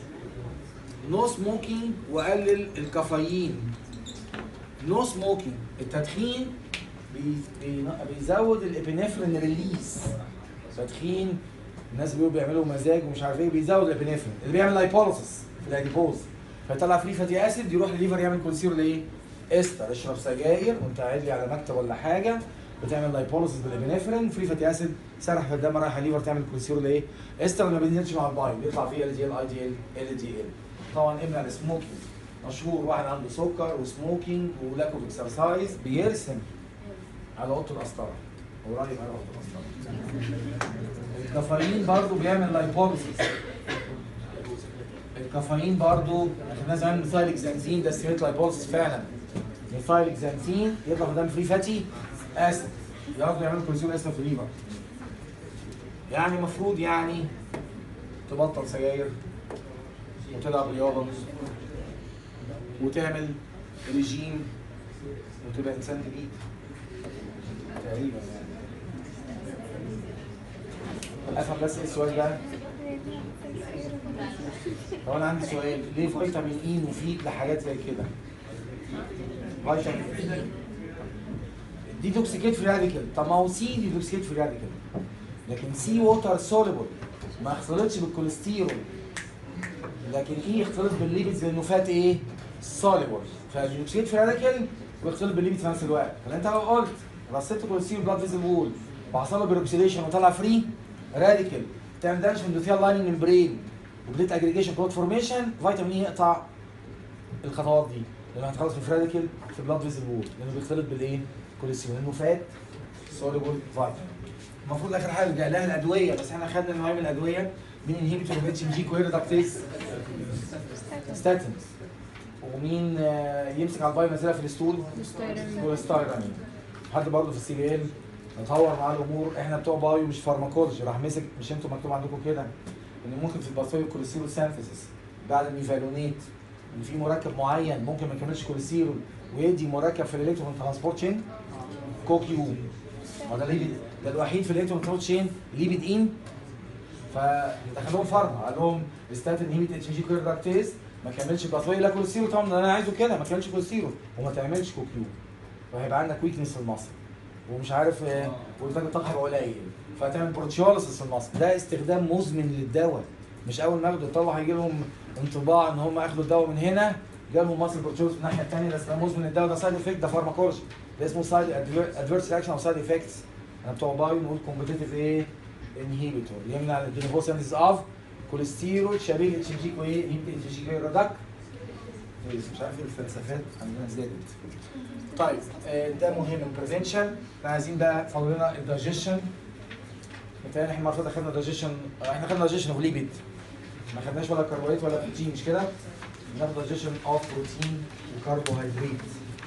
نو سموكينج وقلل الكافيين نو سموكينج التدخين بي بي بيزود الابنفرين ريليز تدخين الناس بيقولوا بيعملوا مزاج ومش عارف ايه بيزود الابنفرين اللي بيعمل لايبوليسيس في الاديبوز فيطلع فري فاتي اسيد يروح للليفر يعمل كونسيرو لايه؟ استر اشرب سجاير وانت قاعد لي على مكتب ولا حاجه بتعمل لايبوليسيس بالابنفرين فري فاتي اسيد سرح في الدم رايح الليفر تعمل كونسيرو لايه؟ استر ما بينزلش مع البايل بيطلع فيه ال دي ال اي دي ال ال دي ال طبعا امنع السموكينج مشهور واحد عنده سكر وسموكينج ولاك اوف اكسرسايز بيرسم على اوضه القسطره هو راجل على اوضه القسطره الكافيين برضو بيعمل لايبوليسيس الكافيين برضو احنا زمان ميثايل اكزانثين ده ستيميت لايبوليسيس فعلا ميثايل اكزانثين يطلع في دم فري فاتي اسيد ياخدوا يعملوا كونسيوم اسيد في الليفر يعني المفروض يعني تبطل سجاير وتلعب رياضه وتعمل ريجيم وتبقى انسان جديد تقريبا يعني افهم بس ايه السؤال ده طب انا عندي سؤال ليه فيتامين اي مفيد لحاجات زي كده فيتامين اي ديتوكسيكيت في راديكال طب ما هو سي ديتوكسيكيت في راديكال لكن سي ووتر سوليبل ما اختلطش بالكوليسترول لكن ايه اختلط بالليبيدز لانه فات ايه سوليبل فالديتوكسيكيت في راديكال ويختلط بالليبيدز في نفس الوقت فانت لو قلت رصيت الكوليسترول بلاد فيزل وول وحصل له بيروكسيديشن وطلع فري راديكال تعمل دامج من الدوثيال لايننج ممبرين وبليت اجريجيشن بلوت فورميشن فيتامين اي يقطع الخطوات دي لانه هيتخلص في راديكال في بلاد فيزل وول لانه بيختلط بالايه؟ كوليسترول لانه فات سوليبل فيتامين المفروض اخر حاجه نرجع لها الادويه بس احنا خدنا نوعين من الادويه مين انهيبيتور اتش ام جي كويرودكتيز ستاتنز ومين آه، يمسك على الباي ينزلها في الستول والستايرامين حد برضه في السي بي ام نطور معاه الامور احنا بتوع بايو مش فارماكولوجي راح مسك مش انتوا مكتوب عندكم كده ان ممكن في الباثوي كوليسترول سينثيسيس بعد الميفالونيت ان في مركب معين ممكن ما يكملش كوليسترول ويدي مركب في الالكترون ترانسبورت تشين كوكيو ما ده ليبيد ده الوحيد في الالكترون ترانسبورت تشين ليبيد ان فدخلهم فارما قال لهم ستاتين انهيبيت اتش جي كويردكتيز ما كملش الباثوي لا كوليسترول طبعا ده انا عايزه كده ما كملش كوليسترول وما تعملش كوكيو فهيبقى عندك ويكنس في المصل ومش عارف آه، وانتاج الطاقه هيبقى قليل فهتعمل بروتيوليسيس في المصل ده استخدام مزمن للدواء مش اول ما ياخدوا الدواء هيجي لهم انطباع ان هم اخدوا الدواء من هنا جالهم مصل بروتيوليسيس من الناحيه الثانيه ده استخدام مزمن للدواء ده سايد افكت ده فارماكولوجي ده اسمه سايد ادفيرس رياكشن او سايد افكتس انا بتوع بايو نقول كومبتيتيف ايه انهيبيتور يمنع الجلوكوسينثيز اوف كوليسترول شبيه اتش جي كوي اتش جي كوي ريدك مش عارف ايه الفلسفات عندنا زادت طيب آه، ده مهم البريفنشن احنا عايزين بقى فاضل لنا الدايجيشن مثلا احنا المره اللي فاتت خدنا دايجيشن احنا خدنا دايجيشن اوف ليبيد ما خدناش ولا كربوهيدرات ولا بروتين مش كده؟ ناخد دايجيشن اوف بروتين وكربوهيدرات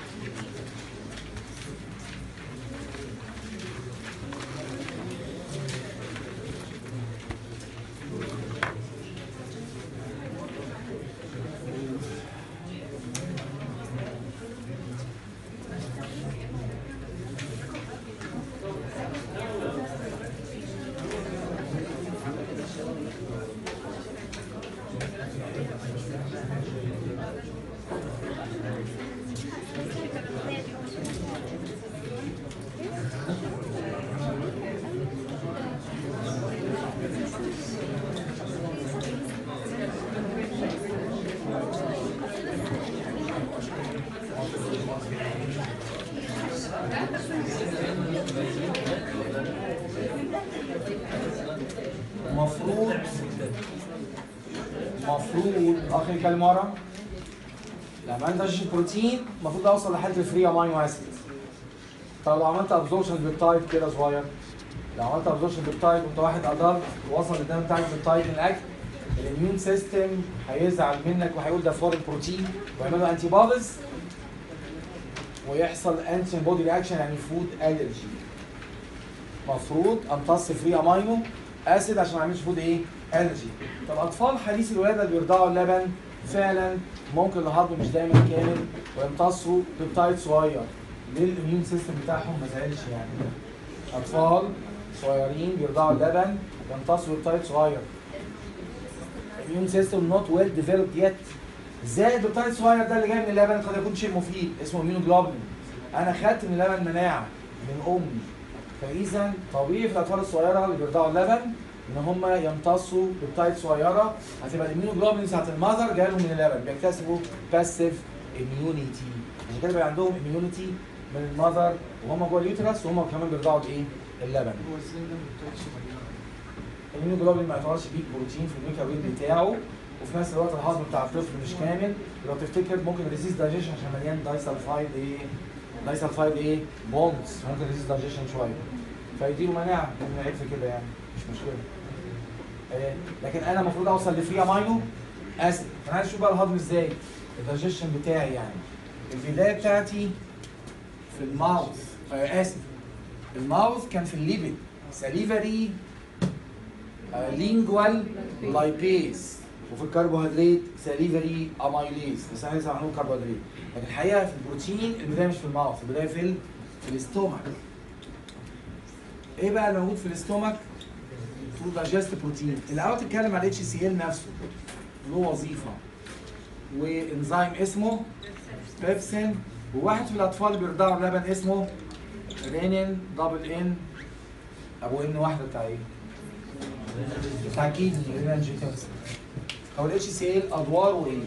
مفروض مفروض اخر كلمه ورا لما انت تشرب بروتين المفروض اوصل لحد الفري امينو اسيد طب لو عملت ابزوربشن بيبتايد كده صغير لو عملت ابزوربشن بيبتايد وانت واحد ادلت ووصل الدم بتاعك بيبتايد من الاكل الاميون سيستم هيزعل منك وهيقول ده فورين بروتين ويعمل له انتي بوديز ويحصل انتي بودي رياكشن يعني فود الرجي مفروض امتص فري امينو اسيد عشان ما اعملش فود ايه؟ الرجي طب اطفال حديث الولاده اللي بيرضعوا اللبن فعلا ممكن الهضم مش دايما كامل ويمتصوا بيبتايد صغير ليه الاميون سيستم بتاعهم ما زعلش يعني؟ اطفال صغيرين بيرضعوا اللبن يمتصوا بيبتايد صغير الاميون سيستم نوت ويل ديفلوبد يت زائد البيبتايد الصغير ده اللي جاي من اللبن قد يكون شيء مفيد اسمه اميونوجلوبولين انا خدت من اللبن مناعه من امي فاذا طبيعي في الاطفال الصغيره اللي بيرضعوا اللبن ان هم يمتصوا بيبتايد صغيره هتبقى الاميونوجلوبولين بتاعت المذر جايه لهم من اللبن بيكتسبوا باسيف اميونيتي عشان كده بيبقى عندهم اميونيتي من المذر وهم جوه اليوترس وهم كمان بيرضعوا بايه؟ اللبن هو ازاي ده بيبقى صغيره الاميونوجلوبولين ما يعتبرش بيك بروتين في الميكا ويت بتاعه وفي نفس الوقت الهضم بتاع الطفل مش كامل لو تفتكر ممكن ريزيست دايجيشن عشان مليان دايسلفايد ايه دايسلفايد ايه بوندز ممكن ريزيست دايجيشن شويه فيديله مناعه ممكن عيب في كده يعني مش مشكله آه، لكن انا المفروض اوصل لفري امينو اسيد انا عايز اشوف بقى الهضم ازاي الدايجيشن بتاعي يعني البدايه بتاعتي في الماوث آه اسف الماوث كان في الليبيد ساليفري لينجوال لايبيز وفي الكربوهيدرات ساليفري امايليز بس احنا لسه هنقول كربوهيدرات لكن الحقيقه في البروتين البدايه مش في الماوث البدايه في ال- في الاستومك ايه بقى اللي موجود في الاستومك؟ فود دايجست بروتين الاول تتكلم على الاتش سي ال نفسه له وظيفه وانزيم اسمه بيبسين وواحد في الاطفال اللي بيرضعوا اللبن اسمه رينين دبل ان ابو ان واحده بتاع ايه؟ بتاع كيدني رينين جيتنسن هو الاتش سي ال ادواره ايه؟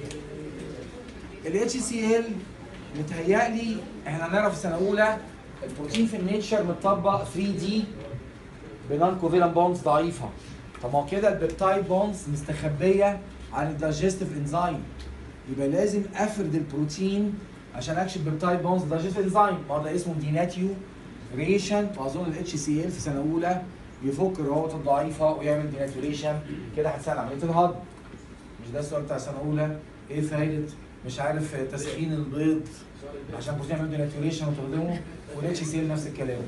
الاتش سي ال متهيألي احنا هنعرف في سنه اولى البروتين في النيتشر متطبق 3 دي بنان كوفيلان بونز ضعيفه طب ما هو كده البيبتايد بونز مستخبيه عن الدايجستيف انزيم يبقى لازم افرد البروتين عشان اكشف بيبتايد بونز دايجستيف انزيم ما هو ده اسمه ديناتيو ريشن واظن الاتش سي ال في سنه اولى يفك الروابط الضعيفه ويعمل ديناتوريشن كده هتسهل عمليه الهضم مش ده السؤال بتاع سنه اولى ايه فايده مش عارف تسخين البيض عشان البروتين يعمل ديناتوريشن وتهضمه والاتش سي ال نفس الكلام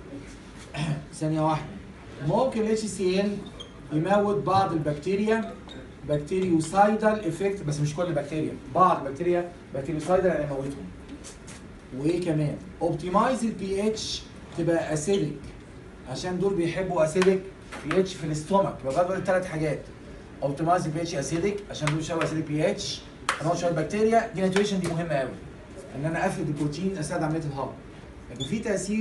ثانيه واحده ممكن الاتش سي ال يموت بعض البكتيريا بكتيريوسايدال افكت بس مش كل البكتيريا بعض البكتيريا بكتيريوسايدال يعني يموتهم وايه كمان اوبتمايز البي اتش تبقى اسيدك عشان دول بيحبوا اسيدك بي اتش في الاستومك يبقى دول الثلاث حاجات اوبتمايز البي اتش اسيدك عشان دول بيشربوا اسيدك بي اتش انا شويه بكتيريا دي نيتريشن دي مهمه قوي ان انا افرد البروتين اساعد عمليه الهضم لكن في تاثير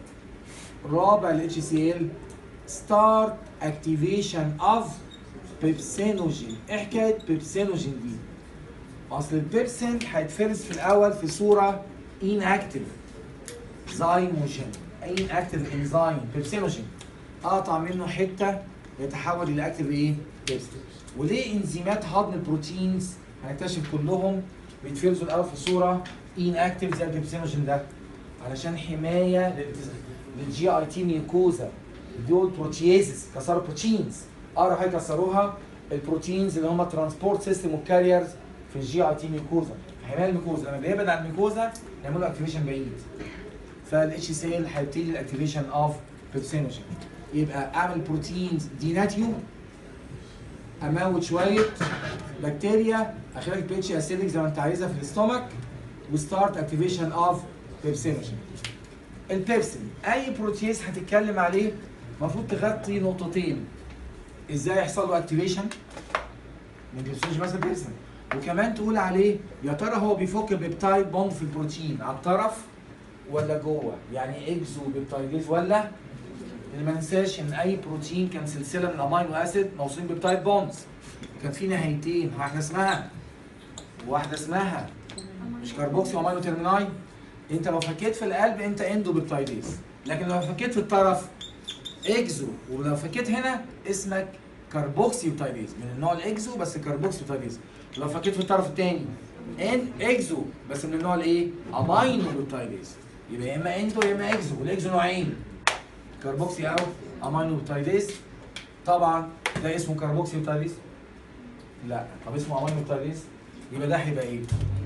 رابع للاتش سي ال ستارت اكتيفيشن اوف بيبسينوجين ايه حكايه بيبسينوجين دي اصل البيبسين هيتفرز في الاول في صوره inactive زايموجين inactive انزيم بيبسينوجين اقطع منه حته يتحول الى اكتيف ايه بيبسين وليه انزيمات هضم البروتينز هنكتشف كلهم بيتفرزوا الاول في صوره inactive زي البيبسينوجين ده علشان حمايه للجي اي تي ميوكوزا دول بروتيازز كسروا بروتينز اقرا حاجه كسروها البروتينز اللي هم ترانسبورت سيستم والكاريرز في الجي اي تي ميوكوزا حمايه الميوكوزا لما بيبعد عن الميوكوزا يعملوا اكتيفيشن بعيد فالاتش سي ال هيبتدي الاكتيفيشن اوف بيبسينوجين يبقى اعمل بروتينز ديناتيو اموت شويه بكتيريا اخليك بي اتش اسيدك زي ما انت عايزها في الاستومك وستارت اكتيفيشن اوف بيبسينوجين البيبسين اي بروتيز هتتكلم عليه المفروض تغطي نقطتين ازاي يحصل له اكتيفيشن من بيبسينوجين مثلا بيبسين وكمان تقول عليه يا ترى هو بيفك بيبتايد بوند في البروتين على الطرف ولا جوه يعني اكزو بيبتايديز ولا اللي ما ننساش ان اي بروتين كان سلسله من الامينو اسيد موصولين بيبتايد بوندز كان في نهايتين واحده اسمها واحده اسمها مش كاربوكسي وامينو ترميناي انت لو فكيت في القلب انت اندو بيبتايديز لكن لو فكيت في الطرف اكزو ولو فكيت هنا اسمك كاربوكسي بيبتايديز من النوع الاكزو بس كاربوكسي بيبتايديز لو فكيت في الطرف الثاني ان اكزو بس من النوع الايه امينو بيبتايديز يبقى يا اما اندو يا اما اكزو والاكزو نوعين كاربوكسي او امينو بيبتايديز طبعا ده اسمه كاربوكسي بيبتايديز لا طب اسمه امينو بيبتايديز يبقى ده هيبقى ايه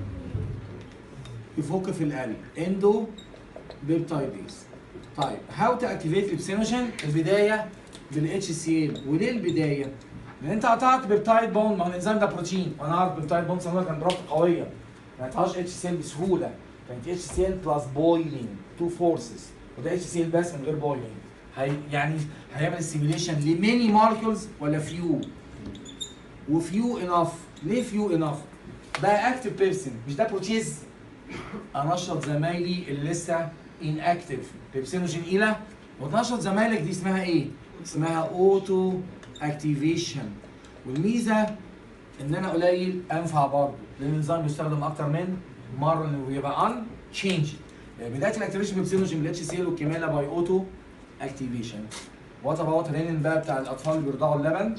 يفك في القلب اندو بيبتايديز طيب هاو تو اكتيفيت البسينوجين البدايه بالاتش سي ال وليه البدايه؟ لان انت قطعت بيبتايد بوند ما هو الانزيم ده بروتين وانا عارف بيبتايد بوند صناعه كان رابطه قويه ما يقطعش اتش سي ال بسهوله كانت اتش سي ال بلس بويلينج تو فورسز وده اتش سي ال بس من غير بويلينج هي يعني هيعمل سيميليشن لميني ماركلز ولا فيو وفيو انف ليه فيو انف ده اكتف بيبسين مش ده بروتيز انشط زمايلي اللي لسه ان اكتف بيبسينوجين الى وتنشط زمايلك دي اسمها ايه؟ اسمها اوتو اكتيفيشن والميزه ان انا قليل انفع برضه لان النظام بيستخدم اكتر من مره انه بيبقى ان تشينج بدايه الاكتيفيشن بيبسينوجين بالاتش سي ال والكماله باي اوتو اكتيفيشن وات اباوت رينين بقى بتاع الاطفال اللي بيرضعوا اللبن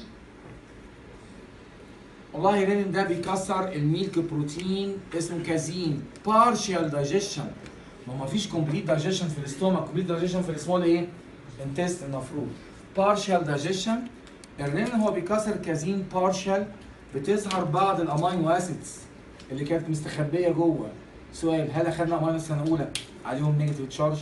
والله رينين ده بيكسر الميلك بروتين اسمه كازين بارشال دايجيشن ما ما فيش كومبليت دايجيشن في الاستومك كومبليت دايجيشن في السمول ايه انتست المفروض بارشال دايجيشن الرينين هو بيكسر كازين بارشال بتظهر بعض الامينو اسيدز اللي كانت مستخبيه جوه سؤال هل اخذنا امينو السنه الاولى عليهم نيجاتيف تشارج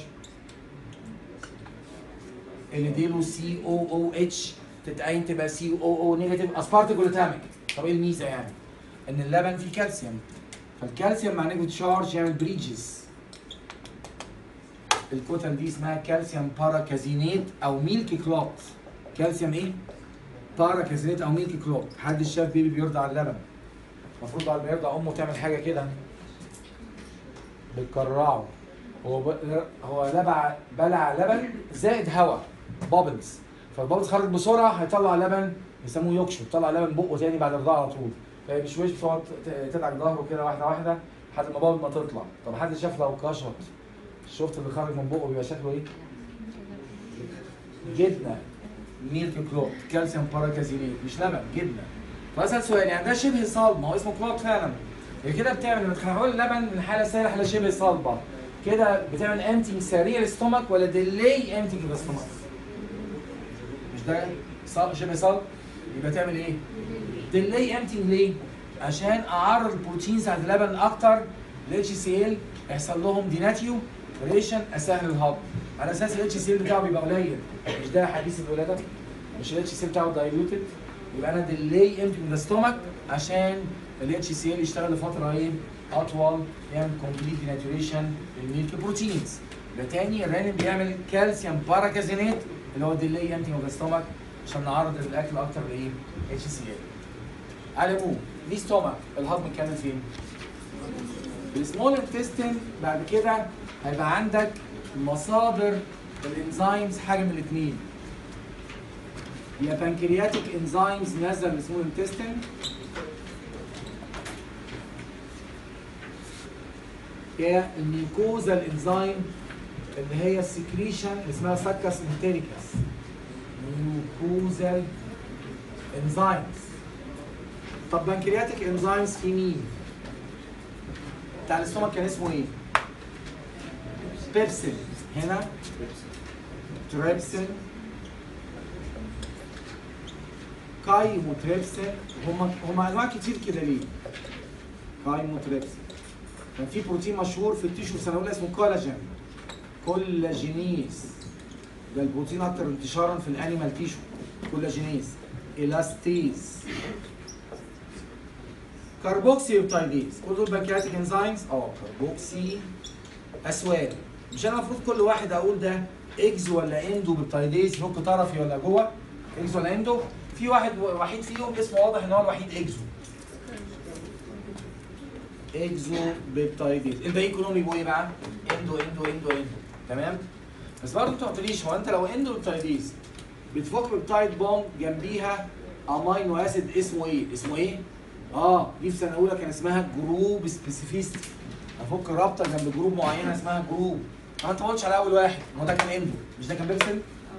اللي دي له سي او او اتش تتعين تبقى سي او او نيجاتيف اسبارتيك جلوتاميك طب ايه الميزه يعني؟ ان اللبن فيه كالسيوم فالكالسيوم مع نيجاتيف تشارج يعمل بريدجز الكتل دي اسمها كالسيوم باراكازينيت او ميلك كلوت كالسيوم ايه؟ باراكازينيت او ميلك كلوت حد شاف بيبي بيرضع اللبن المفروض بعد ما يرضع امه تعمل حاجه كده بتكرعه هو ب... هو لبع بلع لبن زائد هواء بابلز فالبابلز خرج بسرعه هيطلع لبن يسموه يكشف يطلع لبن بقه تاني بعد الرضاعه على طول فبشويش بتقعد ت- تدعك ظهره كده واحده واحده لحد ما بابل ما تطلع طب حد شاف لو كشط شفت اللي خارج من بقه بيبقى شكله ايه؟ جبنه ميلك كلوت كالسيوم باراكازينيت مش لبن جبنه فاسال سؤال يعني ده شبه صلب ما هو اسمه كلوت فعلا هي كده بتعمل لما تحول اللبن من حاله سائله لحاله شبه صلبه كده بتعمل امتنج سريع للاستومك ولا ديلي امتنج للاستومك مش ده صلب شبه صلب يبقى تعمل ايه ديلي امتنج ليه عشان اعرض البروتينز على اللبن اكتر الاتش سي ال يحصل لهم ديناتيو ريشن اسهل الهضم على اساس الاتش سي ال بتاعه بيبقى قليل مش ده حديث الولاده مش الاتش سي ال بتاعه دايلوتد يبقى انا ديلي امتنج للاستومك عشان الاتش سي ال يشتغل لفتره ايه اطول يعمل كومبليت ديناتوريشن للميلك بروتينز يبقى تاني الرانين بيعمل كالسيوم باراكازينيت اللي هو ديلي امتنج للاستومك عشان نعرض الاكل اكتر لايه اتش سي ال على العموم دي ستومك الهضم كامل فين؟ السمول انتستين بعد كده هيبقى عندك مصادر الانزيمز حاجه من الاثنين يا بانكرياتيك انزيمز نازله من السمول انتستين يا الميوكوزا الانزيم اللي هي السكريشن اللي اسمها سكس انتريكس ميوكوزال انزيمز طب بنكرياتيك انزيمز في مين؟ بتاع الاستومك كان اسمه ايه؟ بيبسين هنا تريبسين كايموتريبسين هم هم انواع كتير كده ليه؟ كايموتريبسين كان في بروتين مشهور في التيشو في سنه اولى اسمه كولاجين كولاجينيز ده البروتين اكتر انتشارا في الانيمال تيشو كولاجينيز الاستيز كاربوكسي بيبتايديز كل دول بنكرياتيك انزيمز اه كاربوكسي اسواد مش انا المفروض كل واحد اقول ده اكز ولا اندو بيبتايديز فك طرفي ولا جوه اكز ولا اندو في واحد وحيد فيهم اسمه واضح ان هو الوحيد اكزو اكزو بيبتايديز الباقيين كلهم يبقوا ايه بقى؟ اندو اندو اندو اندو تمام؟ بس برضه ما تقوليش هو انت لو اندو بيبتايديز بتفك بيبتايد بوند جنبيها امينو اسيد اسمه ايه؟ اسمه ايه؟ اه دي في سنه اولى كان اسمها جروب سبيسيفيستي افك رابطه جنب جروب معينه اسمها جروب ما انت ما قلتش على اول واحد ما هو ده كان اندو مش ده كان بيبسل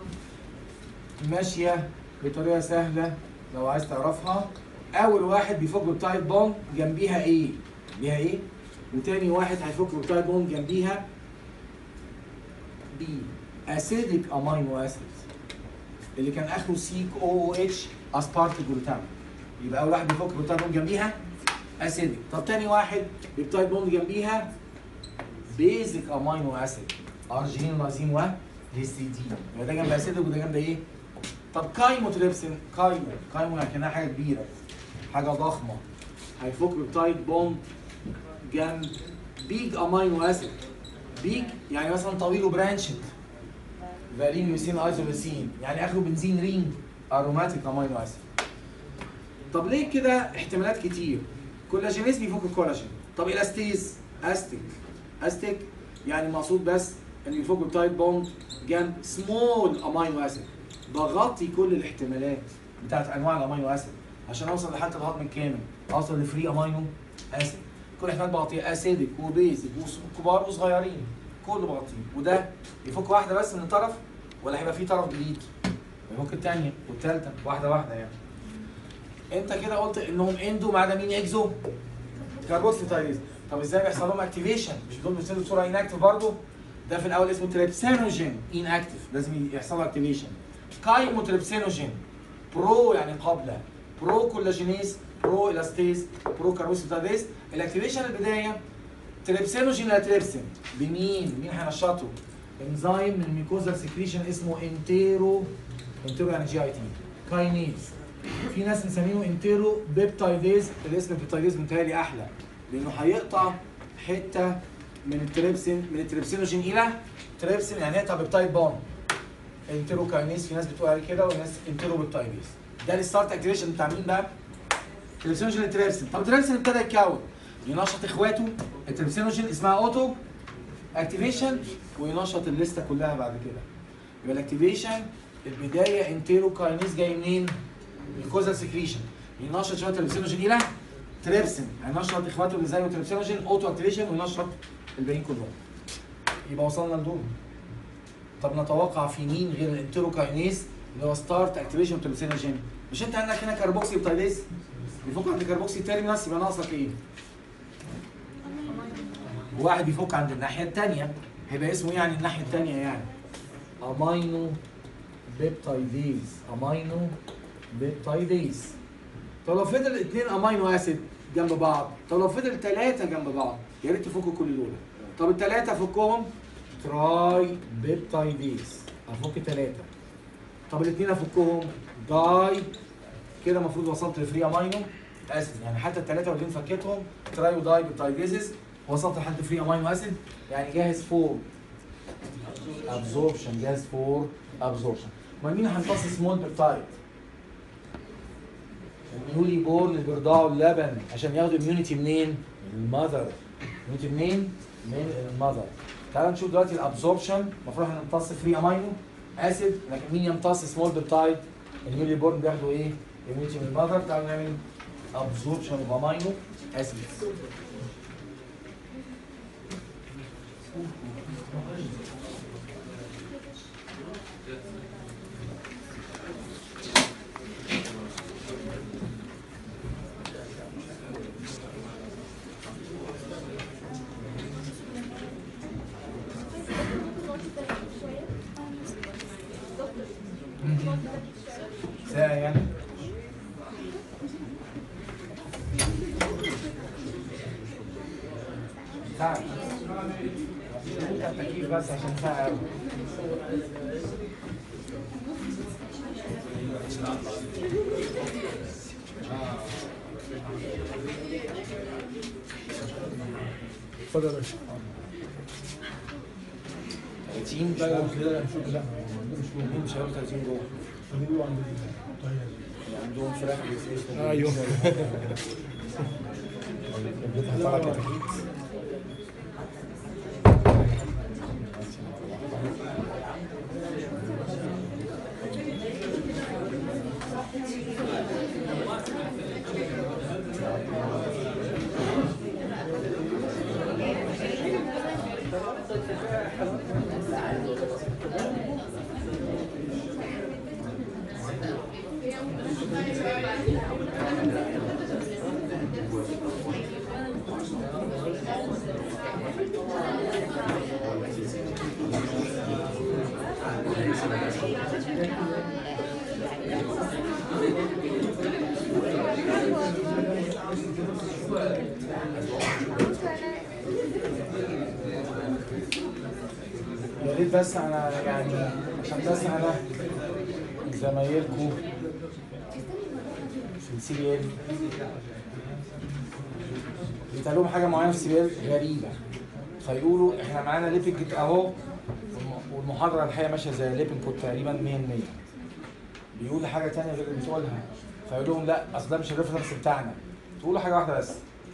ماشيه بطريقه سهله لو عايز تعرفها اول واحد بيفك بيبتايد بوند جنبيها ايه جنبيها ايه وتاني واحد هيفك بيبتايد بوند جنبيها بي اسيديك امينو اسيد اللي كان اخره سي او او اتش اسبارتيك جلوتامين يبقى اول واحد بيفك بيبتايد بوند جنبيها اسيديك طب تاني واحد بيبتايد بوند جنبيها بيزك امينو اسيد ارجينين لازين وهيستيدين يبقى ده جنب اسيديك وده جنب ايه؟ طب كايمو تريبسين كايمو كايمو يعني كانها حاجه كبيره حاجه ضخمه هيفك بيبتايد بوند جنب بيج امينو اسيد بيج يعني مثلا طويل وبرانشد فالين يوسين ايزوليسين يعني اخره بنزين رينج اروماتيك امينو اسيد طب ليه كده احتمالات كتير كولاجينيز بيفك الكولاجين طب الاستيز استيك استيك يعني مقصود بس ان يفك التايب بوند جنب سمول امينو اسيد بغطي كل الاحتمالات بتاعت انواع الامينو اسيد عشان اوصل لحاله الهضم الكامل اوصل لفري امينو اسيد كل احتمال بغطيه اسيدك وبيزك وكبار وصغيرين كله بغطيه وده يفك واحده بس من الطرف ولا هيبقى فيه طرف جديد يفك الثانيه والثالثه واحده واحده يعني انت كده قلت انهم اندو ما عدا مين اكزو كاربوكسيتايز طب ازاي بيحصل لهم اكتيفيشن مش دول بيصيروا بسرعه اناكتيف برضه ده في الاول اسمه تريبسينوجين ان اكتيف لازم يحصل له اكتيفيشن كايمو تريبسينوجين برو يعني قبل برو كولاجينيز برو الاستيز برو كاربوكسيتايز الاكتيفيشن البدايه تريبسينوجين لا تريبسين بمين مين هينشطه انزيم من الميكوزال سكريشن اسمه انتيرو انتيرو يعني جي اي تي كاينيز في ناس مسمينه انتيرو بيبتايديز الاسم بيبتايديز متهيألي احلى لانه هيقطع حته من التريبسين من التريبسينوجين الى تريبسين يعني هيقطع بيبتايد بوند انتيرو كاينيز في ناس بتقول عليه كده وناس انتيرو بيبتايديز ده الستارت اكتيفيشن بتاع مين بقى؟ تريبسينوجين التريبسين طب التريبسين ابتدى يتكون ينشط اخواته التريبسينوجين اسمها اوتو اكتيفيشن وينشط الليسته كلها بعد كده يبقى الاكتيفيشن البدايه انتيرو كاينيز جاي منين؟ الكوزال سكريشن ينشط شويه تريبسينوجين الى تريبسين هينشط اخواته اللي زيه تريبسينوجين اوتو اكتيفيشن وينشط الباقيين كلهم يبقى وصلنا لدول طب نتوقع في مين غير الانتروكاينيز اللي هو ستارت اكتيفيشن تريبسينوجين مش انت عندك هنا كاربوكسي بتايديز بيفك عند كاربوكسي تيرمينس يبقى ناقصك ايه؟ وواحد بيفك عند الناحيه الثانيه هيبقى اسمه يعني الناحيه الثانيه يعني امينو بيبتايديز امينو بيبتايديز طب لو فضل اثنين امينو اسيد جنب بعض طب لو فضل ثلاثه جنب بعض يا ريت تفكوا كل دول طب الثلاثه فكهم تراي بيبتايديز افك ثلاثه طب الاثنين افكهم داي كده المفروض وصلت لفري امينو اسيد يعني حتى الثلاثه واللي فكيتهم تراي وداي بيبتايديزز وصلت لحد فري امينو اسيد يعني جاهز فور ابزوربشن جاهز فور ابزوربشن امال مين هيمتص سمول بيبتايد النيولي بورن اللي بيرضعوا اللبن عشان ياخدوا اميونيتي منين؟ من المذر اميونيتي منين؟ من المذر تعالوا نشوف دلوقتي الابزوربشن المفروض هنمتص فري امينو اسيد لكن مين يمتص سمول بيبتايد؟ النيولي بورن بياخدوا ايه؟ اميونيتي من المذر تعالوا نعمل ابزوربشن اوف امينو اسيد ساعة يعني ساعة انت التكييف بس عشان ساعة أوي. اتفضل يا باشا 30 مش لا لا ممكن. مش لا مش لا مش مين مش هيقول 30 جوه بيقولوا عند الطيارة عندهم فراخ بيفرشوا. ايوه طلع كتاكيت. يا ريت بس انا يعني عشان بس انا زمايلكم في السي بي ال بيتقال لهم حاجه معينه في السي بي ال غريبه فيقولوا احنا معانا ليبنج كيت اهو والم- والمحاضره الحقيقه ماشيه زي ليبنج كود تقريبا 100% بيقول حاجه ثانيه غير اللي بتقولها فيقول لهم لا اصل ده مش الريفرنس بتاعنا تقولوا حاجه واحده بس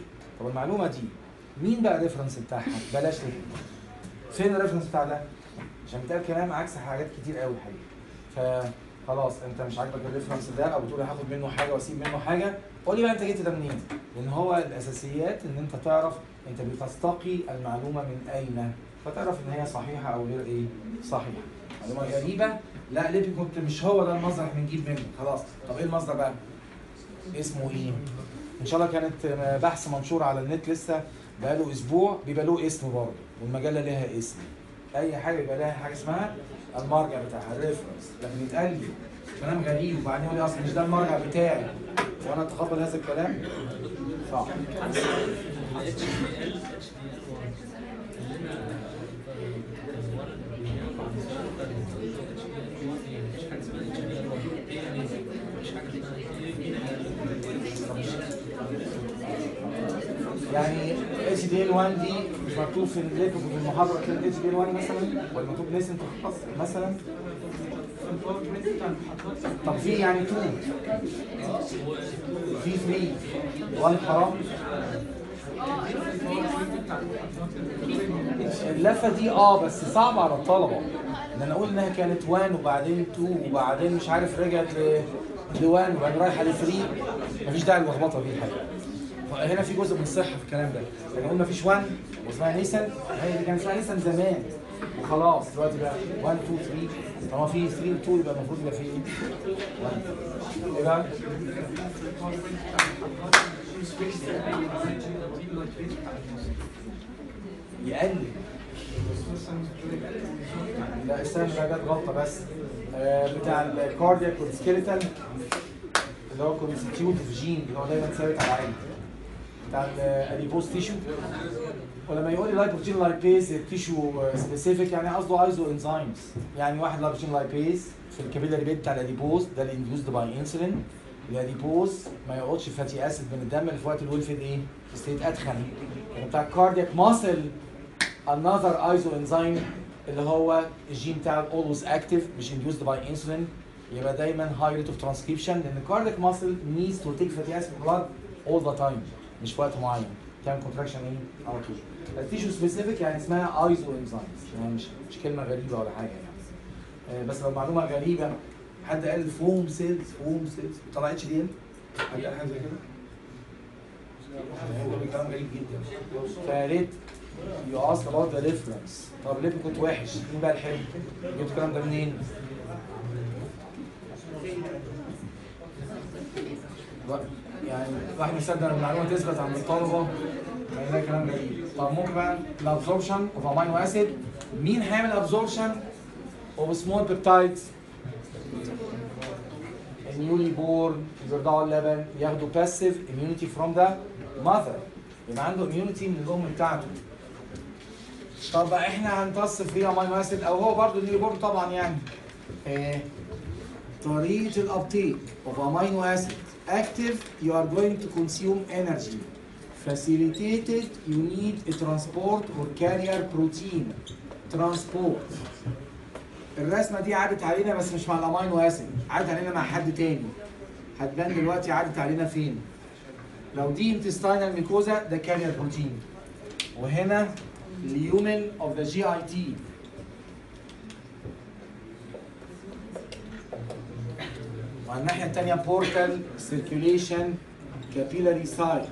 طب المعلومه دي مين بقى الريفرنس بتاعها بلاش ليه فين الريفرنس بتاع ده عشان بيتقال كلام عكس حاجات كتير قوي الحقيقه فخلاص انت مش عاجبك الريفرنس ده او بتقول هاخد منه حاجه واسيب منه حاجه قول لي بقى انت جبت ده منين لان هو الاساسيات ان انت تعرف انت بتستقي المعلومه من اين فتعرف ان هي صحيحه او غير ايه صحيحه معلومه غريبه لا ليه كنت مش هو ده المصدر احنا بنجيب منه خلاص طب ايه المصدر بقى اسمه ايه ان شاء الله كانت بحث منشور على النت لسه بقاله اسبوع بيبقى له اسم برضه والمجله ليها اسم اي حاجه يبقى لها حاجه اسمها المرجع بتاعها الريفرنس لكن يتقال لي كلام غريب وبعدين يقول لي اصلا مش ده المرجع بتاعي وانا اتقبل هذا الكلام صعب يعني اتش دي ال 1 دي مش مكتوب في الليفل في المحاضره كده اتش دي ال 1 مثلا ولا مكتوب نسنت خاص مثلا طب في يعني 2 في 3 1 حرام اللفه دي اه بس صعبه على الطلبه ان انا اقول انها كانت 1 وبعدين 2 وبعدين مش عارف رجعت ل 1 وبعدين رايحه ل 3 مفيش داعي للخبطه دي الحقيقه هنا في جزء من الصحه في الكلام ده يعني قلنا مفيش 1 واسمها نيسان هي اللي كان اسمها نيسان زمان وخلاص دلوقتي بقى 1 2 3 طالما في 3 و 2 يبقى المفروض يبقى في ايه؟ 1 ايه بقى؟ يقلل لا استنى ده جت غلطه بس آه بتاع الكاردياك والسكيلتال اللي هو كونستيتيوتيف جين اللي هو دايما ثابت على العين بتاع الاديبوز تيشو ولما يقول لي لايبوجين لايبيز تيشو سبيسيفيك يعني قصده ايزو انزيمز يعني واحد لايبوجين لايبيز في الكابيلاري بيت بتاع الاديبوز ده اللي انديوزد باي انسولين الاديبوز ما يقعدش فاتي اسيد من الدم اللي في وقت الولفد ايه؟ ستيت ادخن يعني بتاع الكاردياك ماسل another isoenzyme اللي هو الجين بتاع always active مش induced by insulin يبقى دايما high rate of transcription لان cardiac muscle needs to take fatty acid blood all the time مش في وقت معين تعمل contraction ايه على طول التيشو سبيسيفيك يعني اسمها ايزو انزيمز يعني مش مش كلمه غريبه ولا حاجه يعني آه، بس لو معلومه غريبه حد قال فوم سيلز فوم سيلز ما طلعتش دي حد قال حاجه زي كده؟ ده كلام غريب جدا فيا ريت يو اسك اباوت ذا ريفرنس طب ليه كنت وحش؟ مين بقى الحلو؟ جبت الكلام ده منين؟ يعني الواحد يصدق ان المعلومه تثبت عند الطلبه يعني ده كلام غريب طب ممكن بقى الابزوربشن اوف امينو اسيد مين هيعمل ابزوربشن اوف سمول بيبتايدز النيولي بورن بيرضعوا اللبن ياخدوا باسيف اميونيتي فروم ذا ماذر يبقى عنده اميونيتي من الام بتاعته طب بقى احنا هنتص فري امينو اسيد او هو برضه النيولي بورن طبعا يعني آه طريقه الابتيك اوف امينو اسيد active you are going to consume energy facilitated you need a transport or carrier protein transport الرسمه دي عدت علينا بس مش مع الامينو اسيد عدت علينا مع حد تاني هتبان دلوقتي عدت علينا فين لو دي intestinal mucosa ده carrier protein وهنا اليومن of the GIT وعلى الناحيه الثانيه بورتال سيركيوليشن كابيلاري سايت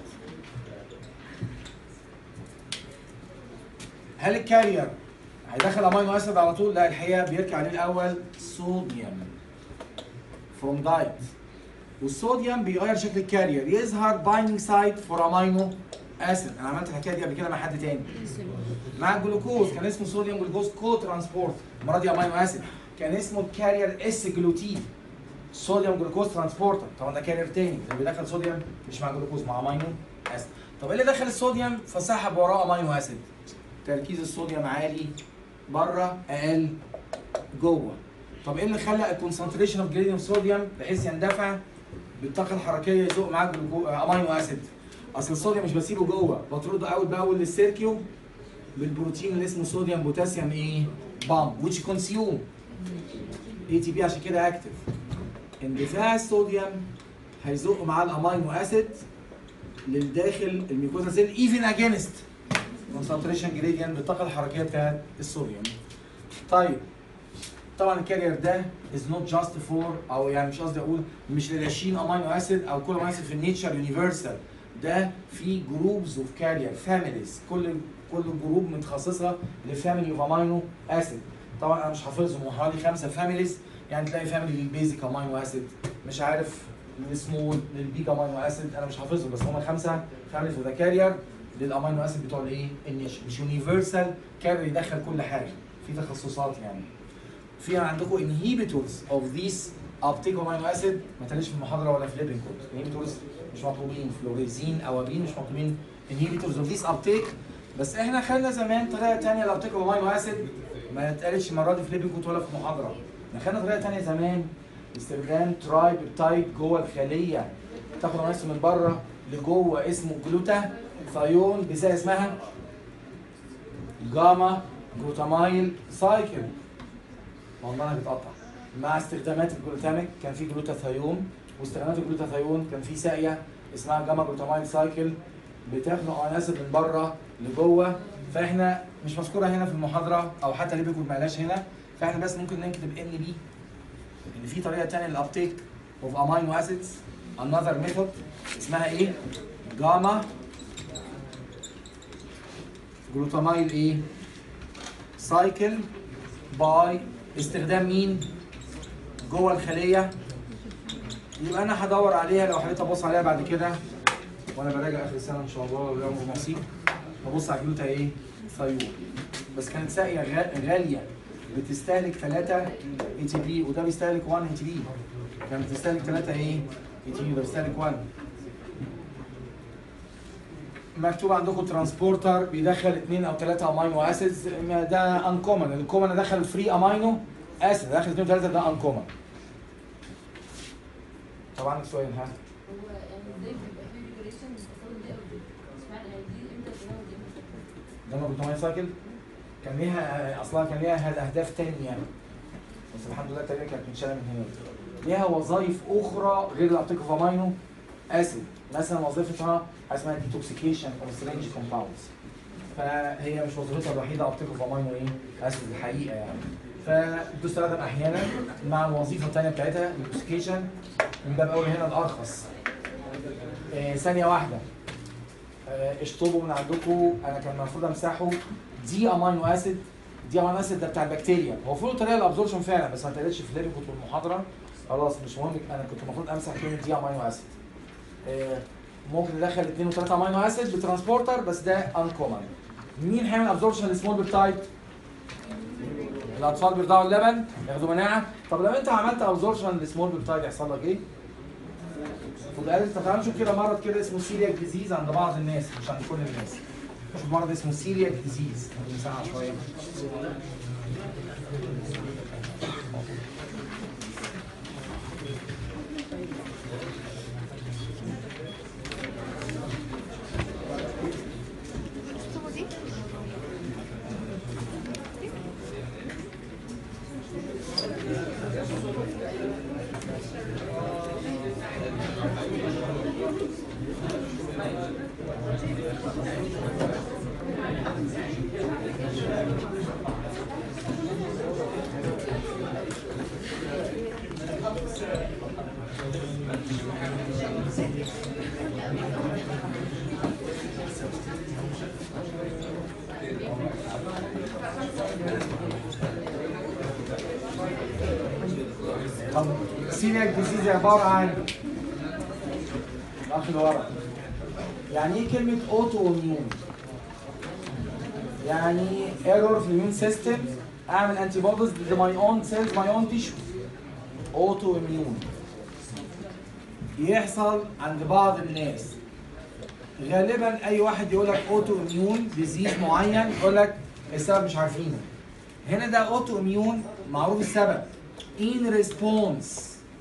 هل الكارير هيدخل امينو اسيد على طول؟ لا الحقيقه بيركب عليه الاول صوديوم فروم دايت والصوديوم بيغير شكل الكارير يظهر بايندينج سايت فور امينو اسيد انا عملت الحكايه دي قبل كده مع حد تاني مع الجلوكوز كان اسمه صوديوم جلوكوز كو ترانسبورت المره دي امينو اسيد كان اسمه الكارير اس جلوتين صوديوم جلوكوز ترانسبورتر طبعا ده كارير تاني اللي بيدخل صوديوم مش مع جلوكوز مع امينو اسيد طب ايه اللي دخل الصوديوم فسحب وراه امينو اسيد تركيز الصوديوم عالي بره اقل جوه طب ايه اللي خلى الكونسنتريشن اوف جريدينت صوديوم بحيث يندفع بالطاقه الحركيه يزق معاه جلوكو... آه، امينو اسيد اصل الصوديوم مش بسيبه جوه بطرده اوت باول للسيركيو بالبروتين اللي اسمه صوديوم بوتاسيوم ايه بامب which consume اي تي بي عشان كده اكتف اندفاع الصوديوم هيزق معاه الامينو اسيد للداخل الميكوزا سيل ايفن اجينست كونسنتريشن جريدينت بالطاقه الحركيه بتاعت الصوديوم طيب طبعا الكارير ده از نوت جاست فور او يعني مش قصدي اقول مش لل 20 امينو اسيد او كل امينو اسيد في النيتشر يونيفرسال ده في جروبز اوف كارير فاميليز كل كل جروب متخصصه لفاميلي اوف امينو اسيد طبعا انا مش حافظهم هو حوالي خمسه فاميليز يعني تلاقي فاميلي للبيزك امينو اسيد مش عارف للسمول للبيج امينو اسيد انا مش حافظهم بس هم خمسه فاميليز اوف ذا كارير للامينو اسيد بتوع الايه؟ النيتشر مش يونيفرسال كارير يدخل كل حاجه في تخصصات يعني في عندكم inhibitors of these uptake of amino acid ما تلاقيش في المحاضره ولا في ليبن كود inhibitors مش مطلوبين فلوريزين اوابين مش مطلوبين inhibitors of this uptake بس احنا خدنا زمان طريقه ثانيه للابتيك اوف امينو اسيد ما اتقالتش المره دي في ليبن كود ولا في محاضره احنا خدنا طريقه ثانيه زمان باستخدام تراي بيبتايد جوه الخليه تاخد امينو اسيد من بره لجوه اسمه جلوتا ثايون بزي اسمها جاما جلوتامايل سايكل والله بتقطع مع استخدامات الجلوتاميك كان في جلوتاثيون واستخدامات الجلوتاثيون كان في ساقيه اسمها جاما جلوتاماين سايكل بتاخد امينو اسيد من بره لجوه فاحنا مش مذكوره هنا في المحاضره او حتى ليه بيكون معلاش هنا فاحنا بس ممكن نكتب ان بي ان في طريقه ثانيه للابتيك اوف امينو اسيدز another ميثود اسمها ايه؟ جاما جلوتامايل ايه؟ سايكل باي استخدام مين؟ جوه الخليه يبقى انا هدور عليها لو حبيت ابص عليها بعد كده وانا براجع اخر السنه ان شاء الله لو يوم نصيب هبص على جلوتا ايه؟ ثيور بس كانت ساقيه غا- غاليه بتستهلك 3 اي تي بي وده بيستهلك 1 اي تي بي كانت بتستهلك 3 ايه؟ اي تي بي وده بيستهلك 1 مكتوب عندكم ترانسبورتر بيدخل اثنين او ثلاثه امينو اسيدز ده انكومن الكومن دخل فري امينو اسيد دخل اثنين وثلاثه ده انكومن طبعا السؤال ها هو يعني ازاي بيبقى في ريجوليشن بتستخدم دي او دي؟ اشمعنى يعني دي امتى تنام ودي امتى؟ ده ما كنت سايكل كان ليها اصلا كان ليها اهداف تانية بس الحمد لله تقريبا كانت متشاله من هنا ليها وظائف اخرى غير الابتيك اوف امينو اسيد مثلا وظيفتها حاجه اسمها ديتوكسيكيشن اوف سترينج كومباوندز فهي مش وظيفتها الوحيده ابتيك اوف امينو ايه اسيد الحقيقه يعني فبتستخدم احيانا مع الوظيفه الثانيه بتاعتها ديتوكسيكيشن من باب اول هنا الارخص آه، ثانيه واحده آه، اشطبوا من عندكم انا كان المفروض امسحه دي امينو اسيد دي امينو اسيد ده بتاع البكتيريا هو المفروض طريقه الابزوربشن فعلا بس ما اتقالتش في الليبي كنت في المحاضره خلاص مش مهم انا كنت المفروض امسح كلمه دي امينو اسيد آه، ممكن ندخل اثنين وثلاثه امينو اسيد بترانسبورتر بس ده انكومن مين هيعمل ابزوربشن للسمول بيبتايد؟ الاطفال بيرضعوا اللبن ياخدوا مناعه طب لو انت عملت ابزوربشن للسمول بيبتايد يحصل لك ايه؟ خد بالك طب تعالوا نشوف كده مرض كده اسمه سيرياك ديزيز عند بعض الناس مش عند كل الناس شوف مرض اسمه سيرياك ديزيز نسمعها شويه طب سيرياك ديزيز عباره عن الاخ اللي ورا يعني ايه كلمه اوتو اميون يعني ايرور في الاميون سيستم اعمل انتي بوديز ضد ماي اون سيلز ماي اون تيشو اوتو اميون يحصل عند بعض الناس غالبا اي واحد يقول لك اوتو اميون ديزيز معين يقول لك السبب مش عارفينه هنا ده اوتو اميون معروف السبب in response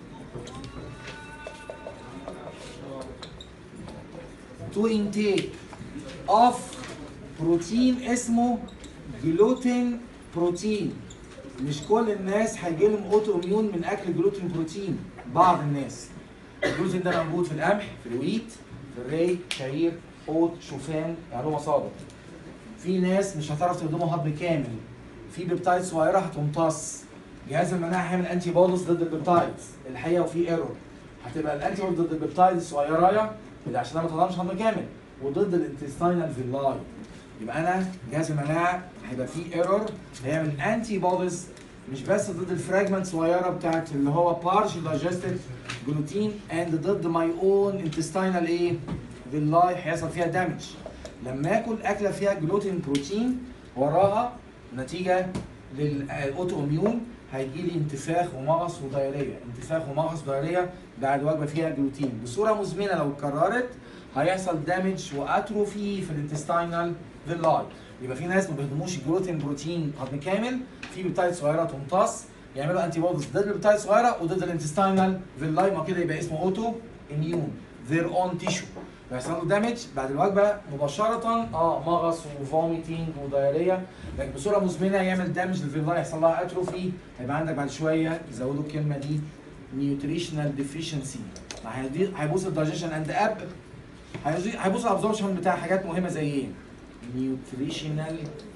to intake of بروتين اسمه جلوتين بروتين مش كل الناس هيجي لهم اوتو اميون من اكل جلوتين بروتين بعض الناس الجلوتين ده موجود في القمح في الويت في ري شعير قوت شوفان يعني له مصادر في ناس مش هتعرف تهضمه هضم كامل في بيبتايد صغيره هتمتص جهاز المناعه هيعمل انتي بودز ضد البيبتايدز الحقيقه وفي ايرور هتبقى الانتي بودز ضد البيبتايد الصغيره اللي عشان ما تهضمش هضم كامل وضد الانتستينال فيلاي يبقى انا جهاز المناعه هيبقى فيه ايرور هيعمل انتي بودز مش بس ضد الفراجمنت صغيره بتاعت اللي هو بارشل دايجستد جلوتين اند ضد ماي اون انتستينال ايه فيلاي هيحصل فيها دامج لما اكل اكله فيها جلوتين بروتين وراها نتيجه للاوتو اميون هيجي لي انتفاخ ومغص ودايريه انتفاخ ومغص ودايريه بعد وجبه فيها جلوتين بصوره مزمنه لو اتكررت هيحصل دامج واتروفي في الانتستينال فيلاي يبقى في ناس ما بيهضموش الجلوتين بروتين هضم كامل في بيبتايد صغيره تمتص يعملوا انتي بوديز ضد البيبتايد صغيره وضد الانتستينال فيلاي ما كده يبقى اسمه اوتو اميون ذير اون تيشو بيحصل له دامج بعد الوجبه مباشره اه مغص وفوميتنج ودايريه لكن بصوره مزمنه يعمل دامج للفيلاي يحصل لها اتروفي هيبقى عندك بعد شويه يزودوا الكلمه دي نيوتريشنال ديفيشنسي هيبوظ الدايجيشن اند اب هيبوظ الابزوربشن بتاع حاجات مهمه زي ايه؟ نيوتريشنال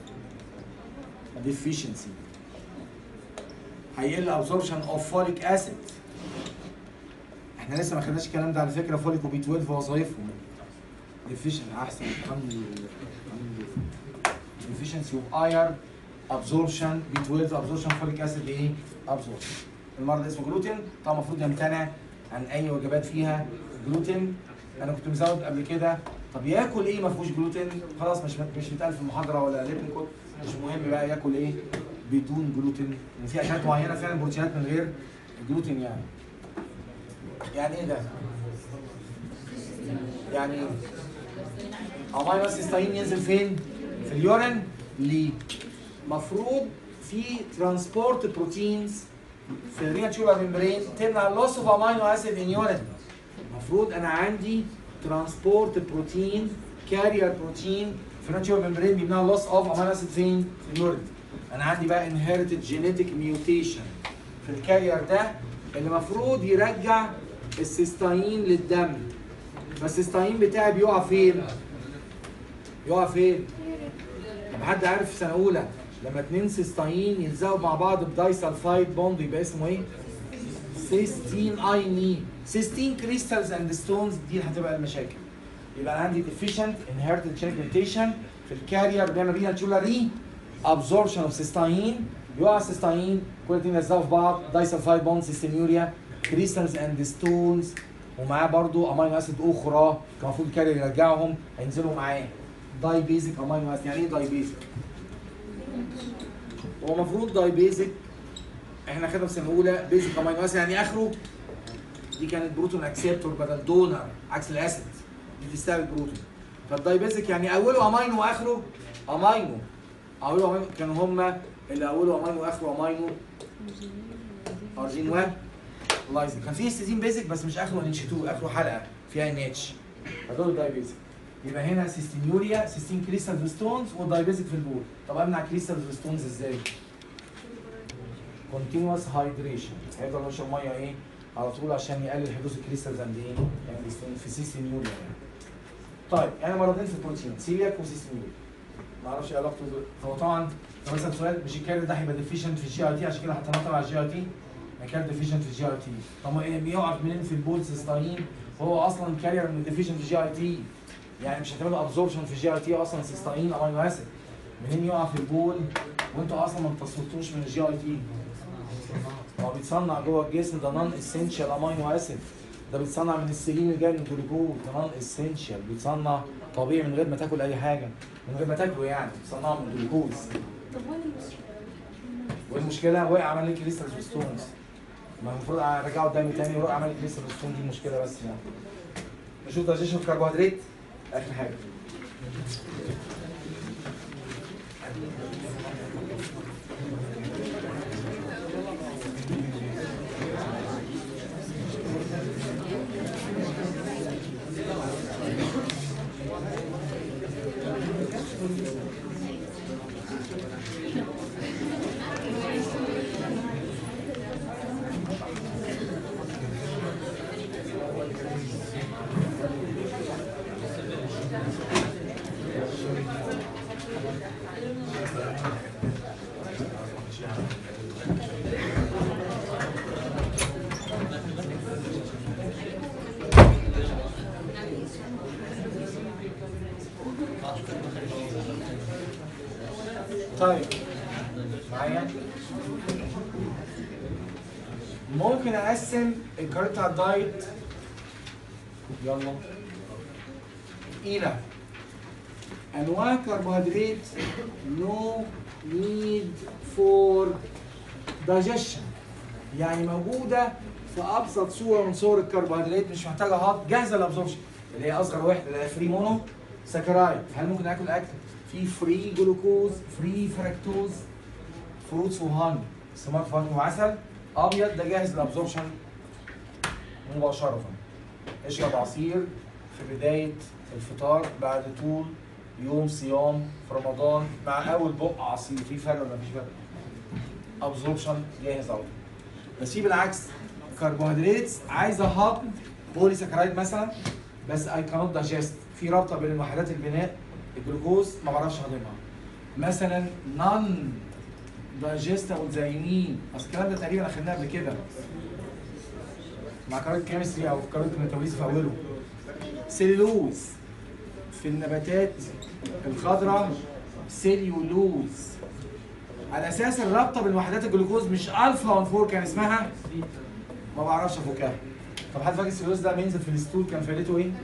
ديفيشنسي هيقل ابزوربشن اوف فوليك اسيد احنا لسه ما خدناش الكلام ده على فكره فوليك وبي 12 وظايفهم ديفيشن احسن الحمد لله الحمد لله ديفيشنسي اوف اير ابزوربشن بي 12 ابزوربشن فوليك اسيد ايه؟ ابزوربشن المرض اسمه جلوتين طبعا المفروض يمتنع عن اي وجبات فيها جلوتين انا كنت مزود قبل كده طب ياكل ايه ما فيهوش جلوتين خلاص مش مش بيتقال في المحاضره ولا ليبن كود مش مهم بقى ياكل ايه بدون جلوتين لان في اكلات معينه فعلا بروتينات من غير جلوتين يعني يعني ايه ده؟ يعني امينو سيستين ينزل فين؟ في اليورين ليه؟ مفروض في ترانسبورت بروتينز في الرينا تيوبر ممبرين تمنع اللوس اوف امينو اسيد ان يورين المفروض انا عندي ترانسبورت بروتين كارير بروتين في الرينا تيوبر ممبرين بيمنع اللوس اوف امينو اسيد فين؟ في اليورين انا عندي بقى انهيرتد جينيتك ميوتيشن في الكارير ده اللي المفروض يرجع السيستاين للدم فالسيستاين بتاعي بيقع فين؟ يقع فين؟ طب حد عارف في سنه اولى لما اتنين سيستاين يلزقوا مع بعض بداي سلفايد بوند يبقى اسمه ايه؟ سيستين ايني سيستين كريستالز اند ستونز دي هتبقى المشاكل يبقى انا عندي ديفيشنت انهيرتد جينيك ميوتيشن في الكارير بيعمل رينا تشولا ري ابزوربشن اوف سيستاين يقع السيستاين كل اتنين يلزقوا في بعض داي سلفايد بوند سيستيميوريا كريستالز اند ستونز ومعاه برضو امينو اسيد اخرى كان المفروض الكارير يرجعهم هينزلوا معاه داي بيزك امينو اسيد يعني ايه داي بيزك؟ هو المفروض داي بيزك احنا خدنا في سنه اولى بيزك امينو اسيد يعني اخره دي كانت بروتون اكسبتور بدل دونر عكس الاسيد دي بتستقبل بروتون فالداي بيزك يعني اوله امينو واخره امينو اوله امينو كانوا هما اللي اوله امينو واخره امينو ارجين و لايزين كان في استيزين بيزك بس مش اخره ان اتش 2 اخره حلقه فيها ان اتش فدول داي بيزك يبقى هنا سيستينيوريا سيستين كريستال ستونز والدايبيزك في البول طب امنع كريستال ستونز ازاي؟ كونتينوس هايدريشن هيفضل يشرب ميه ايه؟ على طول عشان يقلل حدوث الكريستالز عند ايه؟ يعني ستون- في سيستينيوريا يعني. طيب يعني مرضين في البروتين سيلياك وسيستينيوريا ما اعرفش ايه علاقته دول. هو طبعا لو مثلا سؤال مش الكاري ده هيبقى ديفيشنت في الجي اي تي عشان كده حطيناه تبع الجي اي تي كان ديفيشنت في الجي اي تي طب ما ايه بيقف منين في البول سيستاين وهو اصلا كارير من ديفيشنت في الجي اي تي يعني مش هتعملوا ابزوربشن في الجي اي تي اصلا سيستاين امينو اسيد منين يقع في البول وانتوا اصلا ما امتصيتوش من الجي اي تي هو بيتصنع جوه الجسم ده نون اسينشال امينو اسيد ده بيتصنع من السليم اللي جاي من الجلوكوز ده نون اسينشال بيتصنع طبيعي من غير ما تاكل اي حاجه من غير ما تاكله يعني بيتصنعه من الجلوكوز طب وانا مش والمشكله وقع عمل لي كريستال ستونز ما المفروض ارجعه قدامي تاني وقع عمل لي كريستال ستون دي مشكله بس يعني نشوف دايجيشن في كربوهيدرات اخر حاجه طيب معايا ممكن اقسم الكارت بتاع الدايت يلا الى انواع كربوهيدرات نو نيد فور دايجيشن يعني موجوده في ابسط صوره من صور الكربوهيدرات مش محتاجه هضم جاهزه للابزوربشن اللي هي اصغر واحده اللي هي فري مونو ساكرايد هل ممكن اكل اكل في فري جلوكوز فري فركتوز فروتس وهاني سمار فواكه وعسل ابيض ده جاهز للابزوربشن مباشره اشرب عصير في بدايه الفطار بعد طول يوم صيام في رمضان مع اول بق عصير في فرق ولا مفيش فرق؟ ابزوربشن جاهز على طول بس في بالعكس كربوهيدرات عايزه هضم بولي سكرايد مثلا بس اي كانوت دايجست في رابطه بين وحدات البناء الجلوكوز ما بعرفش اهضمها مثلا نون دايجستبل زي مين؟ اصل الكلام ده تقريبا اخدناه قبل كده مع كارت كيمستري او كارت ميتابوليزم في اوله سيلولوز في النباتات الخضراء سيليولوز على اساس الرابطه بين وحدات الجلوكوز مش الفا 1 كان اسمها ما بعرفش افكها طب حد فاكر السيلولوز ده بينزل في الستول كان فايدته ايه؟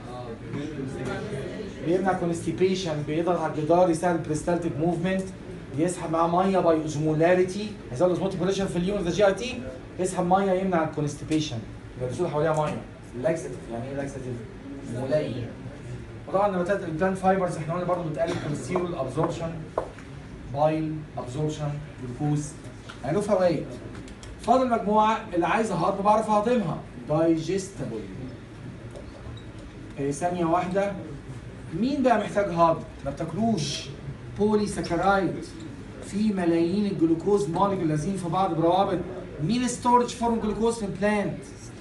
بيمنع كونستيبيشن بيضغط على الجدار يساعد بريستالتيك موفمنت يسحب معاه ميه باي اوزمولاريتي هيزود اوزموتيك بريشر في اليوم ذا جي ار تي يسحب ميه يمنع الكونستيبيشن يبقى الرسول حواليها ميه لاكسيتيف يعني ايه لاكسيتيف؟ ملين وطبعا النباتات البلان فايبرز احنا قلنا برضه بتقلل كوليسترول ابزوربشن بايل ابزوربشن جلوكوز يعني له فوائد فاضل مجموعه اللي عايزه هضم بعرف اهضمها دايجستبل ثانيه واحده مين بقى محتاج هضم؟ ما بتاكلوش بولي سكرايد في ملايين الجلوكوز موليكول لازقين في بعض بروابط مين ستورج فورم جلوكوز في البلانت؟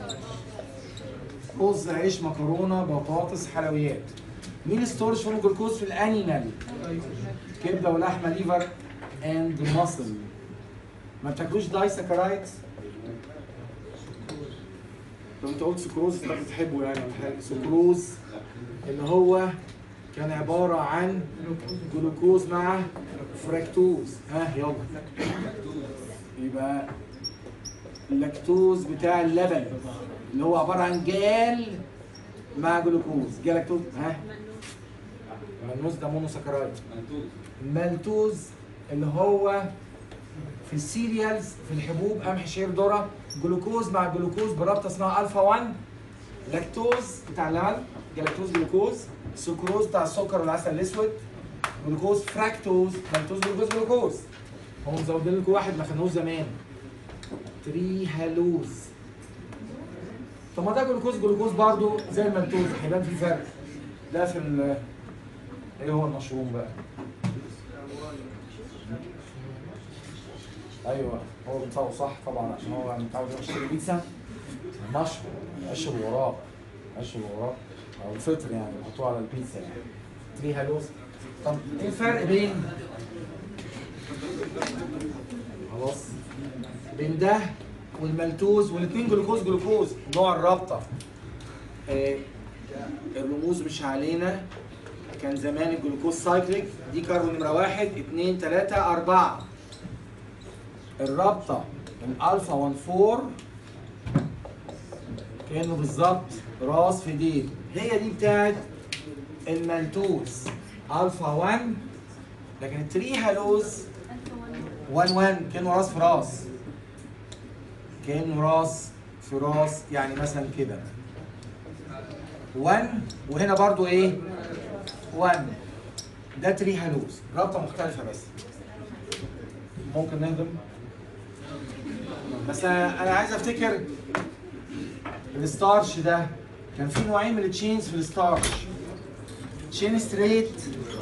رز عيش مكرونه بطاطس حلويات مين ستورج فورم جلوكوز في الانيمال؟ كبده ولحمه ليفر اند ماسل ما بتاكلوش داي سكرايد لو انت قلت سكروز انت بتحبه يعني ولا حاجه سكروز اللي هو كان عباره عن جلوكوز مع فركتوز ها يلا يبقى اللاكتوز بتاع اللبن اللي هو عباره عن جال مع جلوكوز جلاكتوز ها الملموس ده مونوساكرايد المالتوز اللي هو في السيريالز في الحبوب قمح شعير ذره جلوكوز مع جلوكوز برابطه اسمها الفا 1 لاكتوز بتاع اللبن جلاكتوز جلوكوز سكروز بتاع السكر والعسل الاسود جلوكوز فراكتوز مالتوز جلوكوز جلوكوز هم مزودين لكم واحد ما خدناهوش زمان تري هالوز طب ما ده جلوكوز جلوكوز برضو زي المالتوز هيبان في فرق ده في ال ايه هو المشروم بقى ايوه هو بينطقه صح طبعا عشان هو متعود يشتري بيتزا مشروم عيش الوراق عيش الوراق او الفطر يعني بيحطوه على البيتزا يعني تري هالوز طب ايه الفرق بين خلاص بين ده والمالتوز والاثنين جلوكوز جلوكوز نوع الرابطه آه الرموز مش علينا كان زمان الجلوكوز سايكليك دي كربون نمره واحد اثنين ثلاثة أربعة الرابطة الألفا 1 4 كأنه بالظبط راس في ديل هي دي بتاعت المالتوز ألفا 1 لكن التري هالوز 1 1 كأنه راس في راس كأنه راس في راس يعني مثلا كده 1 وهنا برضو ايه 1 ده تري هالوز رابطه مختلفه بس ممكن نهضم بس انا أنا عايز افتكر الستارش ده كان في نوعين من التشينز في الستارش تشين ستريت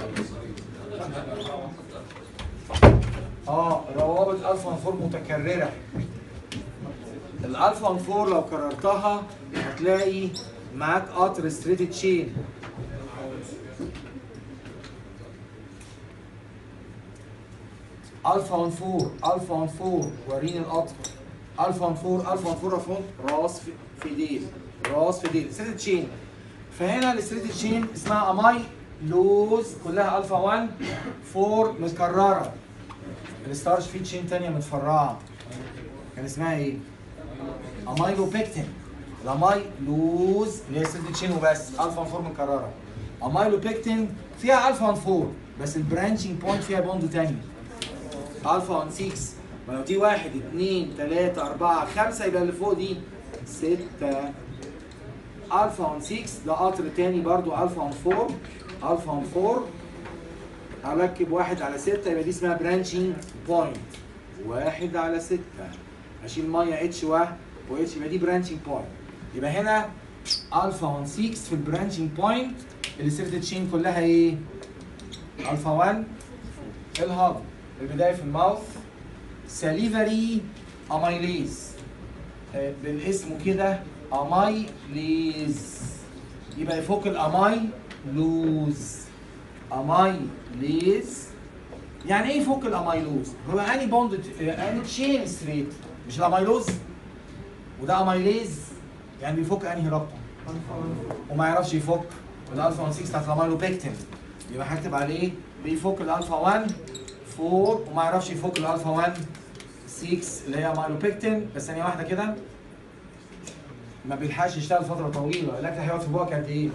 اه روابط الفا 4 متكرره الالفا 4 لو كررتها هتلاقي معاك قطر ستريت تشين الفا 4 الفا 4 وريني القطر الفا 4 الفا 4 رفون راس في- في ديل راس في ديل ستريت تشين فهنا الستريت تشين اسمها اماي لوز كلها الفا 1 4 متكرره الستارش فيه تشين تانية متفرعة كان اسمها ايه؟ امايلوبيكتين الامايلوز اللي هي سيلد تشين وبس الفا 4 مكرره امايلوبيكتين فيها الفا 4 بس البرانشنج بوينت فيها بوند تاني الفا 6 ما لو دي واحد اثنين ثلاثة أربعة خمسة يبقى اللي فوق دي ستة الفا 6 ده قطر تاني برضو الفا 4 الفا 4 هركب واحد على ستة يبقى دي اسمها برانشنج بوينت واحد على ستة اشيل ميه اتش و واتش يبقى دي برانشنج بوينت يبقى هنا الفا 6 في البرانشنج بوينت اللي سيرت تشين كلها ايه؟ الفا 1 الهضم البدايه في الماوث ساليفري امايليز آه، بالاسم كده امايليز يبقى يفك الاماي لوز امايليز يعني ايه يفك الامايلوز؟ هو اني بوند اني تشين ستريت مش الامايلوز وده امايليز يعني بيفك انهي رابطه وما يعرفش يفك الالفا 6 بتاعت الامايلوبيكتين يبقى هكتب عليه بيفك الالفا 1 4 وما يعرفش يفك الالفا 1 6 اللي هي امايلوبيكتين بس ثانيه واحده كده ما بيلحقش يشتغل فتره طويله الاكل هيقعد في بوقك قد ايه؟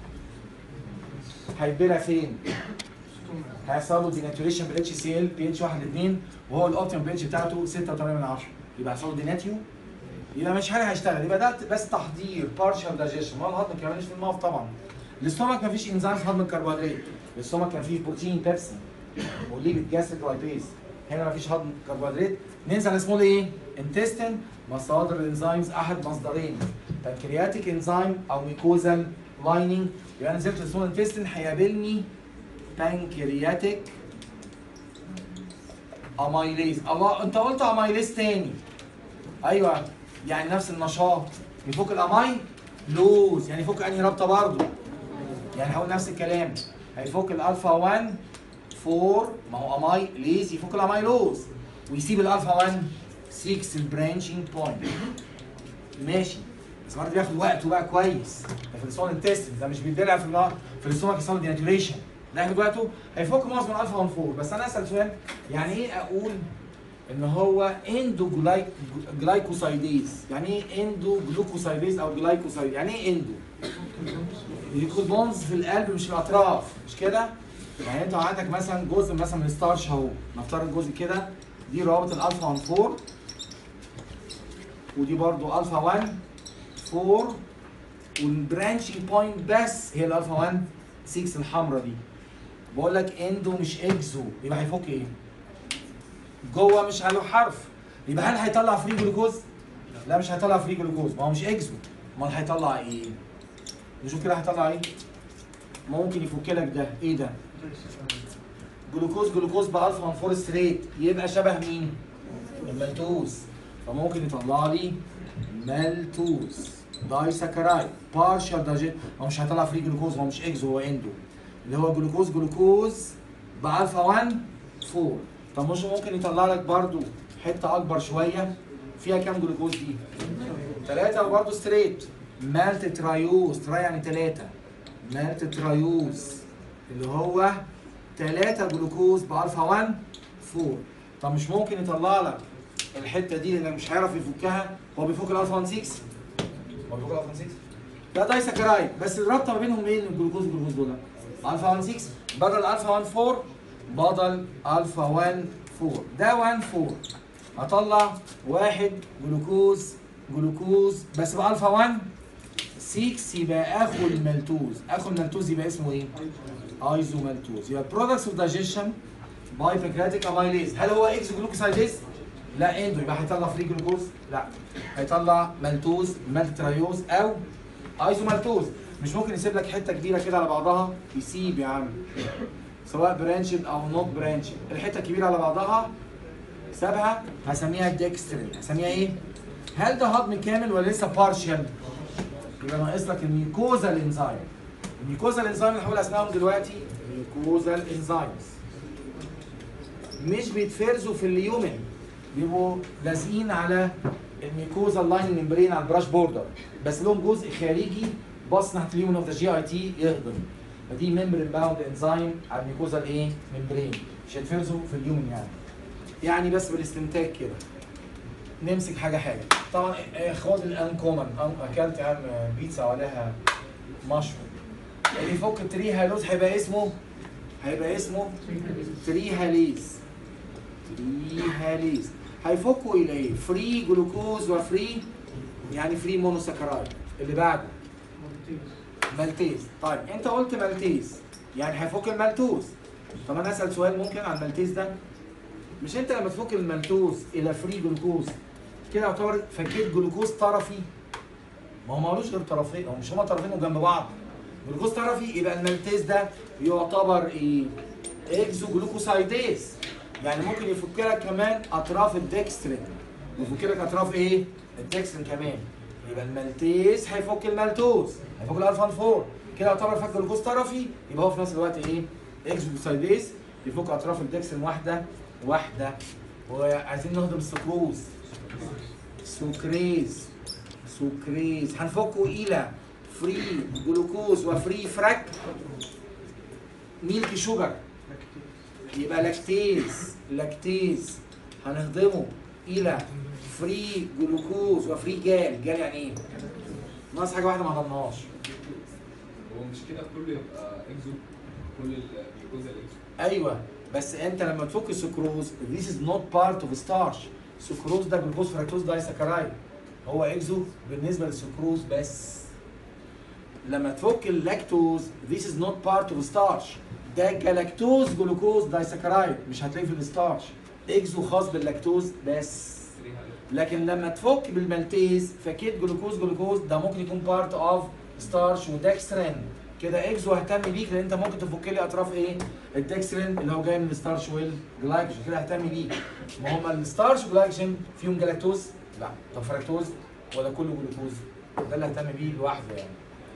هيتبلع فين؟ هيحصل له ديناتوريشن بالاتش سي ال بي اتش 1 ل 2 وهو الاوبتيمم بي اتش بتاعته 6.8 من 10 يبقى هيحصل له ديناتيو يبقى مش حاجه هيشتغل يبقى ده بس تحضير بارشال دايجيشن ما الهضم ما كملش في الماف طبعا الاستومك ما فيش انزيم في هضم الكربوهيدرات الاستومك كان فيه بروتين بيبسي وليبيد جاستريك لايبيز هنا ما فيش هضم كربوهيدرات ننزل على اسمه ايه؟ انتستين مصادر الانزيمز احد مصدرين بنكرياتيك انزيم او ميكوزال لايننج يبقى انا نزلت اسمه انتستين هيقابلني بانكرياتيك امايليز الله انت قلت امايليز تاني ايوه يعني نفس النشاط يفك الاماي لوز يعني يفك انهي رابطه برضه يعني هقول نفس الكلام هيفك الالفا 1 4 ما هو اماي ليز يفك الاماي لوز ويسيب الالفا 1 6 البرانشنج بوينت ماشي بس برضه بياخد وقته بقى كويس ده في السول انتستين ده مش بيدلع في النا- في الاستومك يحصل ديناتوريشن ده هياخد وقته هيفك معظم الالفا 1 4 بس انا اسال سؤال يعني ايه اقول ان هو اندو جلايكوسايديز يعني ايه اندو جلوكوسايديز او جلايكوسايد يعني ايه اندو الكربونز في القلب مش الاطراف مش كده يعني انت عندك مثلا جزء مثلا من الستارش اهو نفترض جزء كده دي روابط الالفا 1 4 ودي برضو الفا 1 4 والبرانشنج بوينت بس هي الالفا 1 6 الحمراء دي بقول لك اندو مش اكزو يبقى هيفك ايه؟ جوه مش له حرف يبقى هل هيطلع فري جلوكوز؟ لا مش هيطلع فري جلوكوز ما هو مش اكزو امال هيطلع ايه؟ نشوف كده هيطلع ايه؟ ممكن يفك لك ده ايه ده؟ جلوكوز جلوكوز بالفا 4 ستريت يبقى شبه مين؟ المالتوز فممكن يطلع لي مالتوز دايساكرايد بارشال دايجيت هو مش هيطلع فري جلوكوز هو مش اكزو هو اندو اللي هو جلوكوز جلوكوز بالفا 1 4 طب مش ممكن يطلع لك برضو حته اكبر شويه فيها كام جلوكوز دي؟ ثلاثة وبرضه ستريت مالت ترايوز تراي يعني ثلاثة مالت ترايوز اللي هو ثلاثة جلوكوز بألفا 1 4 طب مش ممكن يطلع لك الحتة دي لأنك مش هيعرف يفكها هو بيفك الألفا 1 6 هو بيفك الألفا 6 ده دايسكرايد بس الرابطة ما بينهم ايه الجلوكوز والجلوكوز دول؟ ألفا 1 6 بدل ألفا 1 4 بدل ألفا 1 4 ده 1 4 هطلع واحد جلوكوز جلوكوز بس بالفا 1 6 يبقى اخو المالتوز اخو المالتوز يبقى اسمه ايه؟ ايزو مالتوز يبقى برودكتس اوف دايجيشن باي بانكرياتيك امايليز هل هو اكس جلوكوسايديز؟ لا اندو يبقى هيطلع فري جلوكوز؟ لا هيطلع مالتوز مالتريوز او ايزو مالتوز مش ممكن يسيب لك حته كبيره كده على بعضها يسيب يا عم سواء برانشد او نوت برانشد الحته الكبيره على بعضها سابها هسميها ديكسترين هسميها ايه؟ هل ده هضم كامل ولا لسه بارشال؟ يبقى ناقص لك الميكوزال انزيم الميكوزال انزيم اللي هقول اسمائهم دلوقتي ميكوزال انزيمز مش بيتفرزوا في اليومن بيبقوا لازقين على الميكوزال لاين ممبرين على البراش بوردر بس لهم جزء خارجي باص ناحيه اليومن اوف ذا جي اي تي يهضم فدي ممبرين باوند انزيم على الميكوزال ايه؟ ممبرين مش هيتفرزوا في اليومن يعني يعني بس بالاستنتاج كده نمسك حاجه حاجه طبعا آه، خد الان كومن اكلت يا عم بيتزا عليها مشروم اللي يفك التري هالوز هيبقى اسمه هيبقى اسمه تري هاليز تري هاليز هيفكوا الى ايه؟ فري جلوكوز وفري يعني فري مونوساكرايد اللي بعده مالتيز طيب انت قلت مالتيز يعني هيفك المالتوز طب انا اسال سؤال ممكن عن المالتيز ده مش انت لما تفك المالتوز الى فري جلوكوز كده يعتبر فكيت جلوكوز طرفي ما هو مالوش غير طرفين هو مش هما طرفين وجنب بعض جلوكوز طرفي يبقى المالتيز ده يعتبر ايه اكزو جلوكوسايديز يعني ممكن يفك لك كمان اطراف الدكسترين يفك لك اطراف ايه الدكسترين كمان يبقى المالتيز هيفك المالتوز هيفك الالفا 4 كده يعتبر فك جلوكوز طرفي يبقى هو في نفس الوقت ايه اكزو جلوكوسايديز يفك اطراف الدكسترين واحده واحده وعايزين نهضم السكروز سكريز سكريز هنفكه الى فري جلوكوز وفري فراك ميلك شوجر يبقى لاكتيز لاكتيز هنهضمه الى فري جلوكوز وفري جال جال يعني ايه؟ ناقص حاجه واحده ما هضمناهاش هو مش كده كله يبقى اكزو كل الجلوكوز الاكزو ايوه بس انت لما تفك السكروز this is not part of starch سكروز ده جلوكوز فركتوز دايسكرايد هو اكزو بالنسبه للسكروز بس لما تفك اللاكتوز this is not part of starch ده جلاكتوز جلوكوز دايسكرايد مش هتلاقيه في الستارش اكزو خاص باللاكتوز بس لكن لما تفك بالمالتيز فكيت جلوكوز جلوكوز ده ممكن يكون بارت اوف ستارش ودكسترين كده اكزو اهتم بيك لان انت ممكن تفك لي اطراف ايه الدكسترين اللي هو جاي من الستارش والجلايكوجين كده اهتم بيك ما هم الستارش والجلايكوجين فيهم جلاكتوز لا طب فركتوز ولا كله جلوكوز ده اللي اهتم بيه لوحده يعني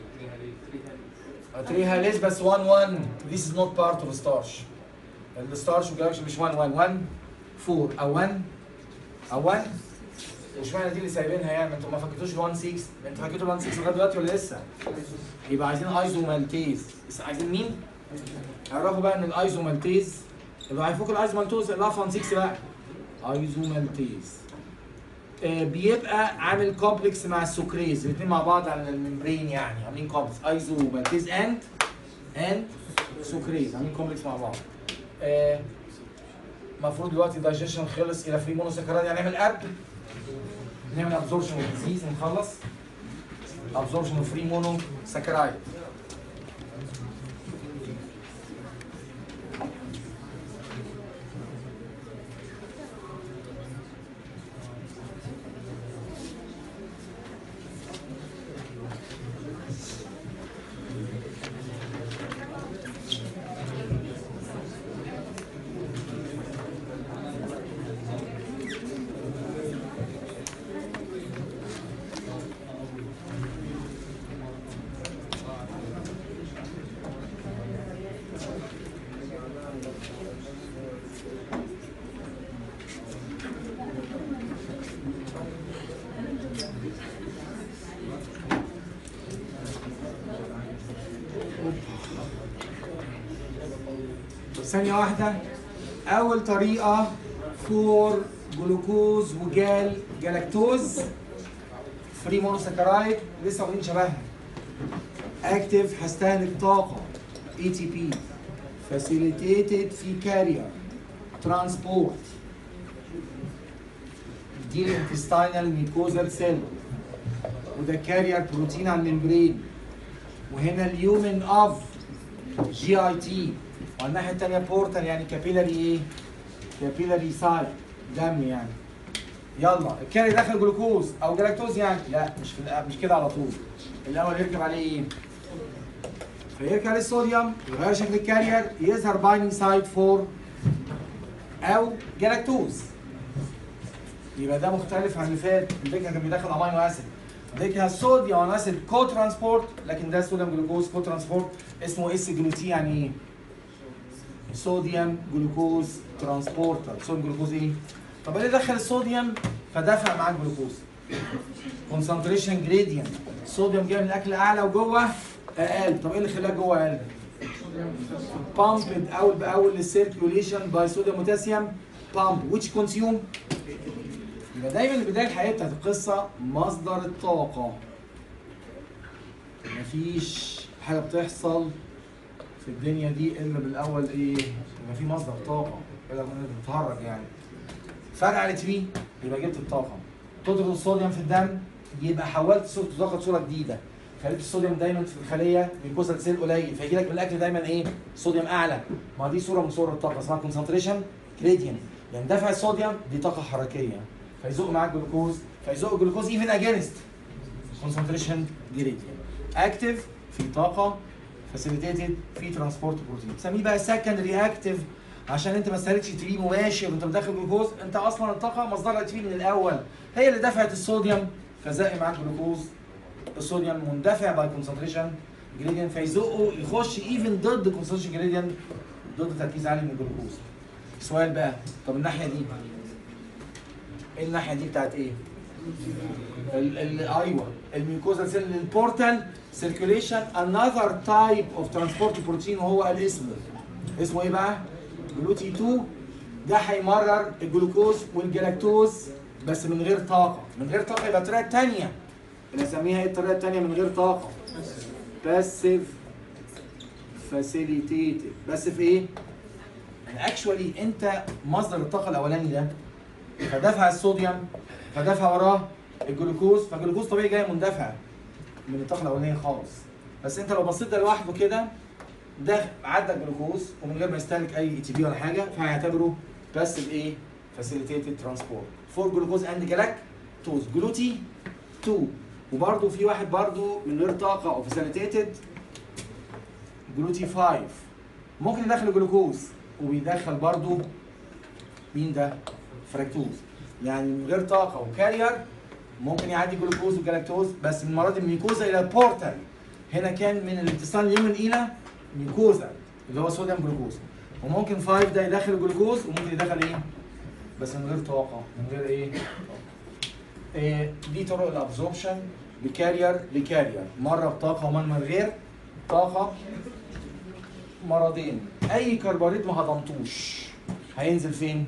تريها ليس بس 1 1 this is not part of starch الستارش والجلاكوجين مش 1 1 1 4 او 1 او 1 واشمعنى دي اللي سايبينها يعني ما انتوا ما فكتوش ال 1 6 انتوا فكيتوا ال 1 6 لغايه دلوقتي ولا لسه؟ يبقى عايزين ايزومالتيز بس عايزين مين؟ اعرفوا بقى ان الايزومالتيز يبقى هيفوق الايزومالتوز الاف 1 6 بقى ايزومالتيز آه، بيبقى عامل كومبلكس مع السكريز الاثنين مع بعض على الممبرين يعني عاملين كومبلكس ايزومالتيز اند اند سكريز عاملين كومبلكس مع بعض آه، المفروض دلوقتي دايجيشن خلص الى فري مونوسكرايد يعني نعمل اب نعمل ابزوربشن ديزيز ونخلص ابزوربشن فري مونو سكرايد ثانية واحدة أول طريقة فور جلوكوز وجال جلاكتوز فري مونوساكرايد لسه واخدين شبهها اكتف هستهلك طاقة اي تي بي فاسيليتيتد في كارير ترانسبورت دي الانتستينال ميكوزال سيل وده كارير بروتين على الممبرين وهنا اليومن اوف جي اي تي وعلى الناحيه الثانيه بورتال يعني كابيلاري ايه؟ كابيلاري سايد دم يعني يلا الكاري داخل جلوكوز او جلاكتوز يعني لا مش في الأ- مش كده على طول الاول يركب عليه ايه؟ فيركب عليه الصوديوم يغير شكل الكارير يظهر بايننج سايد فور او جلاكتوز يبقى ده مختلف عن اللي فات اللي كان بيدخل امينو اسيد ده كان صوديوم اسيد كو ترانسبورت لكن ده صوديوم جلوكوز كو ترانسبورت اسمه اس جلوتي يعني ايه؟ صوديوم جلوكوز ترانسبورتر صوديوم جلوكوز ايه؟ طب ايه اللي دخل الصوديوم فدفع معاه الجلوكوز كونسنتريشن جريدينت الصوديوم جاي من الاكل اعلى وجوه اقل طب ايه اللي خلاه جوه اقل؟ بامبد اول باول للسيركيوليشن باي صوديوم بوتاسيوم pump which consume يبقى دايما البدايه الحقيقيه بتاعت القصه مصدر الطاقه مفيش حاجه بتحصل في الدنيا دي الا بالاول ايه؟ يبقى في مصدر طاقه كده كنا بنتهرج يعني فرق على تي يبقى جبت الطاقه تضرب الصوديوم في الدم يبقى حولت صوره الطاقه لصوره جديده خليت الصوديوم دايما في الخليه ميكوزا سيل قليل فيجي لك من الاكل دايما ايه؟ صوديوم اعلى ما دي صوره من صور الطاقه اسمها كونسنتريشن جريدينت يعني دفع الصوديوم دي طاقه حركيه فيزق معاك جلوكوز فيزق الجلوكوز ايفن اجينست كونسنتريشن جريدينت اكتف في طاقه فاسيليتيتد في ترانسبورت بروتين سميه بقى سكند رياكتيف عشان انت ما استهلكش تي بي مباشر وانت مدخل جلوكوز انت اصلا الطاقه مصدرها تي بي من الاول هي اللي دفعت الصوديوم فزق معاك جلوكوز الصوديوم مندفع باي كونسنتريشن جريدينت فيزقه يخش ايفن ضد كونسنتريشن جريدينت ضد تركيز عالي من الجلوكوز سؤال بقى طب الناحيه دي ايه الناحيه دي بتاعت ايه؟ ال ال ايوه الميوكوزا سيل البورتال سيركيوليشن انذر تايب اوف ترانسبورت بروتين وهو الاسم اسمه ايه بقى؟ جلوتي 2 ده هيمرر الجلوكوز والجلاكتوز بس من غير طاقه من غير طاقه يبقى الطريقه الثانيه بنسميها ايه الطريقه الثانيه من غير طاقه؟ باسيف فاسيليتيتد بس في ايه؟ اكشولي انت مصدر الطاقه الاولاني ده فدفع الصوديوم فدفع وراه الجلوكوز فالجلوكوز طبيعي جاي مندفع من الطاقه الاولانيه خالص بس انت لو بصيت ده لوحده كده ده عدى الجلوكوز ومن غير ما يستهلك اي اي تي بي ولا حاجه فهيعتبره بس بايه؟ فاسيليتيتد ترانسبورت فور جلوكوز اند جلاكتوز جلوتي 2 وبرده في واحد برده من غير طاقه او فاسيليتيتد جلوتي 5 ممكن يدخل الجلوكوز وبيدخل برضو مين ده؟ فركتوز يعني من غير طاقه وكارير ممكن يعدي جلوكوز وجلاكتوز بس من مرات الميكوزا الى بورتال هنا كان من الاتصال اليمن الى ميكوزا اللي هو صوديوم جلوكوز وممكن 5 ده يدخل الجلوكوز وممكن يدخل ايه؟ بس من غير طاقه من غير ايه؟ إيه دي طرق الابزوربشن بكارير لكارير مره بطاقه ومره من غير طاقه مرضين اي كربونات ما هضمتوش هينزل فين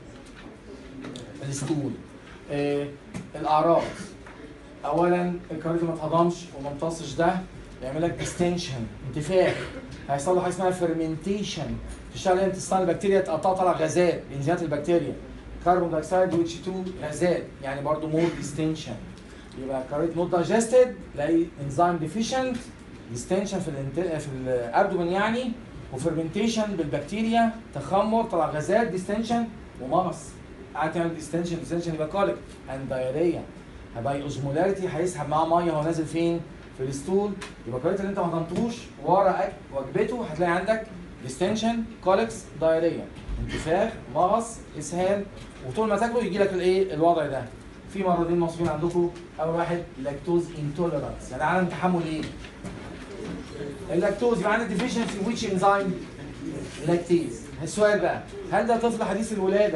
الستول آه الاعراض اولا الكربونات ما اتهضمش وما امتصش ده يعمل لك ديستنشن انتفاخ هيحصل له حاجه اسمها فيرمنتيشن تشتغل انتستان البكتيريا تقطع طلع غازات انزيمات البكتيريا كربون دايوكسيد واتش 2 غازات يعني برضه مور ديستنشن يبقى كاريت نوت دايجستد تلاقي انزيم ديفيشنت ديستنشن في الانت... في الابدومن يعني وفرمنتيشن بالبكتيريا تخمر طلع غازات ديستنشن ومغص قاعد تعمل ديستنشن ديستنشن يبقى كوليك اند دايريا هيبقى اوزمولاريتي هيسحب معاه ميه وهو نازل فين؟ في الستول يبقى الكوليك اللي انت ما هضمتوش ورا أك- وجبته هتلاقي عندك ديستنشن كوليكس دايريا انتفاخ مغص اسهال وطول ما تاكله يجي لك الايه الوضع ده في مرضين مصريين عندكم اول واحد لاكتوز انتوليرانس يعني عدم تحمل ايه؟ اللاكتوز يبقى عندك ديفيشنسي ويتش انزيم لاكتيز السؤال بقى هل ده طفل حديث الولاده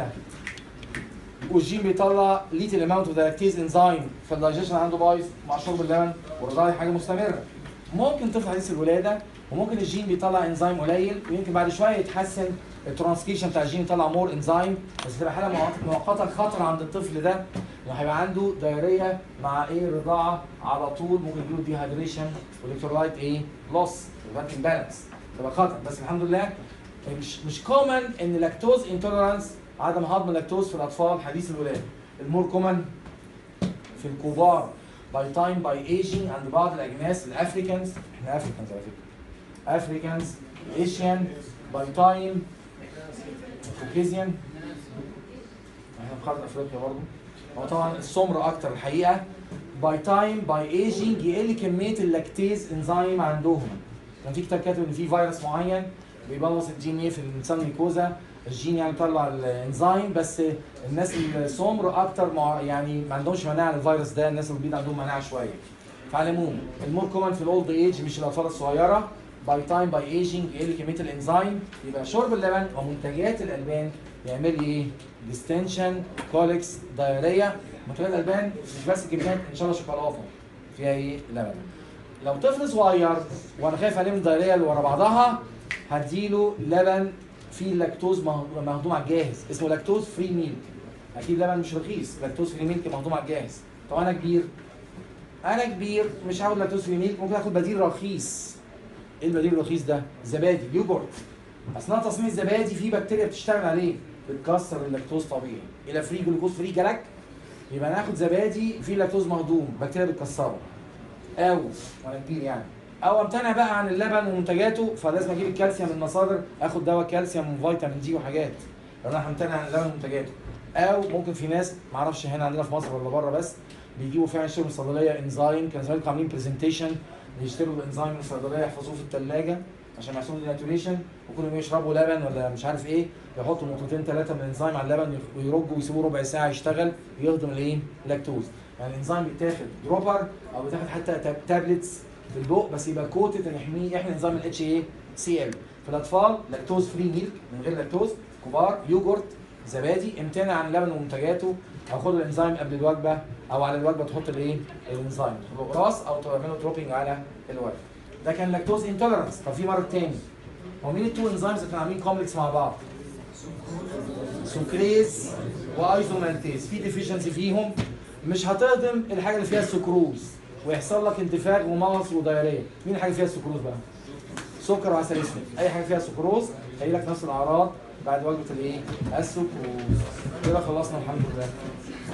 والجين بيطلع ليتل اماونت اوف لاكتيز انزيم فالدايجيشن عنده بايظ مع شرب اللبن والرضاعه دي حاجه مستمره ممكن طفل حديث الولاده وممكن الجين بيطلع انزيم قليل ويمكن بعد شويه يتحسن الترانسكريشن بتاع الجين يطلع مور انزيم بس تبقى حاله مؤقت- مؤقته الخطر عند الطفل ده انه هيبقى عنده دايريه مع ايه رضاعه على طول ممكن يجيله ديهايدريشن والكترولايت ايه لوس يبقى امبالانس تبقى خطر بس الحمد لله مش مش كومن ان لاكتوز انتوليرانس عدم هضم اللاكتوز في الاطفال حديث الولاده المور كومن في الكبار باي تايم باي ايجينج عند بعض الاجناس الافريكانز احنا افريكانز على فكره افريكانز ايشيان باي تايم كوكيزيان احنا في قاره افريقيا برضه هو طبعا السمر اكتر الحقيقه باي تايم باي ايجينج يقل كميه اللاكتيز انزيم عندهم كان في كتاب كاتب ان في فيروس معين بيبوظ الجين ايه في الانسان ميكوزا الجين يعني بيطلع الانزيم بس الناس السمر اكتر مع يعني ما عندهمش مناعه للفيروس ده الناس البيض عندهم مناعه شويه فعلى العموم المور كومن في الاولد ايج مش الاطفال الصغيره باي تايم باي ايجينج يقل كميه الانزيم يبقى شرب اللبن ومنتجات الالبان يعمل لي ايه؟ ديستنشن كوليكس دايريا منتجات الالبان مش بس كميات ان شاء الله شوكولاته فيها ايه؟ لبن لو طفل صغير وانا خايف عليه من الدايريه اللي ورا بعضها هديله لبن في لاكتوز مه- مهضوم على الجاهز اسمه لاكتوز فري ميلك اكيد لبن مش رخيص لاكتوز فري ميلك مهضوم على الجاهز طب انا كبير انا كبير مش هاخد لاكتوز فري ميلك ممكن اخد بديل رخيص ايه البديل الرخيص ده زبادي يوجورت اثناء تصنيع الزبادي في بكتيريا بتشتغل عليه بتكسر اللاكتوز طبيعي الى فري جلوكوز فري جلك يبقى ناخد زبادي فيه لاكتوز مهضوم بكتيريا بتكسره او وانا كبير يعني او امتنع بقى عن اللبن ومنتجاته فلازم اجيب الكالسيوم من مصادر اخد دواء كالسيوم وفيتامين دي وحاجات لو انا همتنع عن اللبن ومنتجاته او ممكن في ناس معرفش هنا عندنا في مصر ولا بره بس بيجيبوا فعلا يشتروا من الصيدليه انزيم كان زمان عاملين برزنتيشن يشتروا الانزيم من الصيدليه يحفظوه في الثلاجه عشان يحصلوا ديناتوريشن وكل يوم يشربوا لبن ولا مش عارف ايه يحطوا نقطتين ثلاثه من الانزيم على اللبن ويرجوا ويسيبوه ربع ساعه يشتغل يهضم الايه؟ اللاكتوز يعني الانزيم بيتاخد دروبر او بيتاخد حتى تاب- تابلتس في البق بس يبقى كوتد ان يحميه يحمي انزيم الاتش اي سي ال في الاطفال لاكتوز فري ميلك من غير لاكتوز كبار يوجورت زبادي امتنع عن اللبن ومنتجاته او خد الانزيم قبل الوجبه او على الوجبه تحط الايه؟ الانزيم راس او تعمله دروبنج على الوجبه ده كان لاكتوز انتولرنس طب في مرض تاني هو مين التو انزيمز اللي كانوا عاملين كومبلكس مع بعض؟ سكريز وايزومالتيز في ديفيشنسي فيهم مش هتهضم الحاجه اللي فيها السكروز ويحصل لك انتفاخ ومغص ودياريه مين الحاجه اللي فيها السكروز بقى سكر وعسل اسود اي حاجه فيها سكروز هيجي لك نفس الاعراض بعد وجبه الايه السكروز كده خلصنا الحمد لله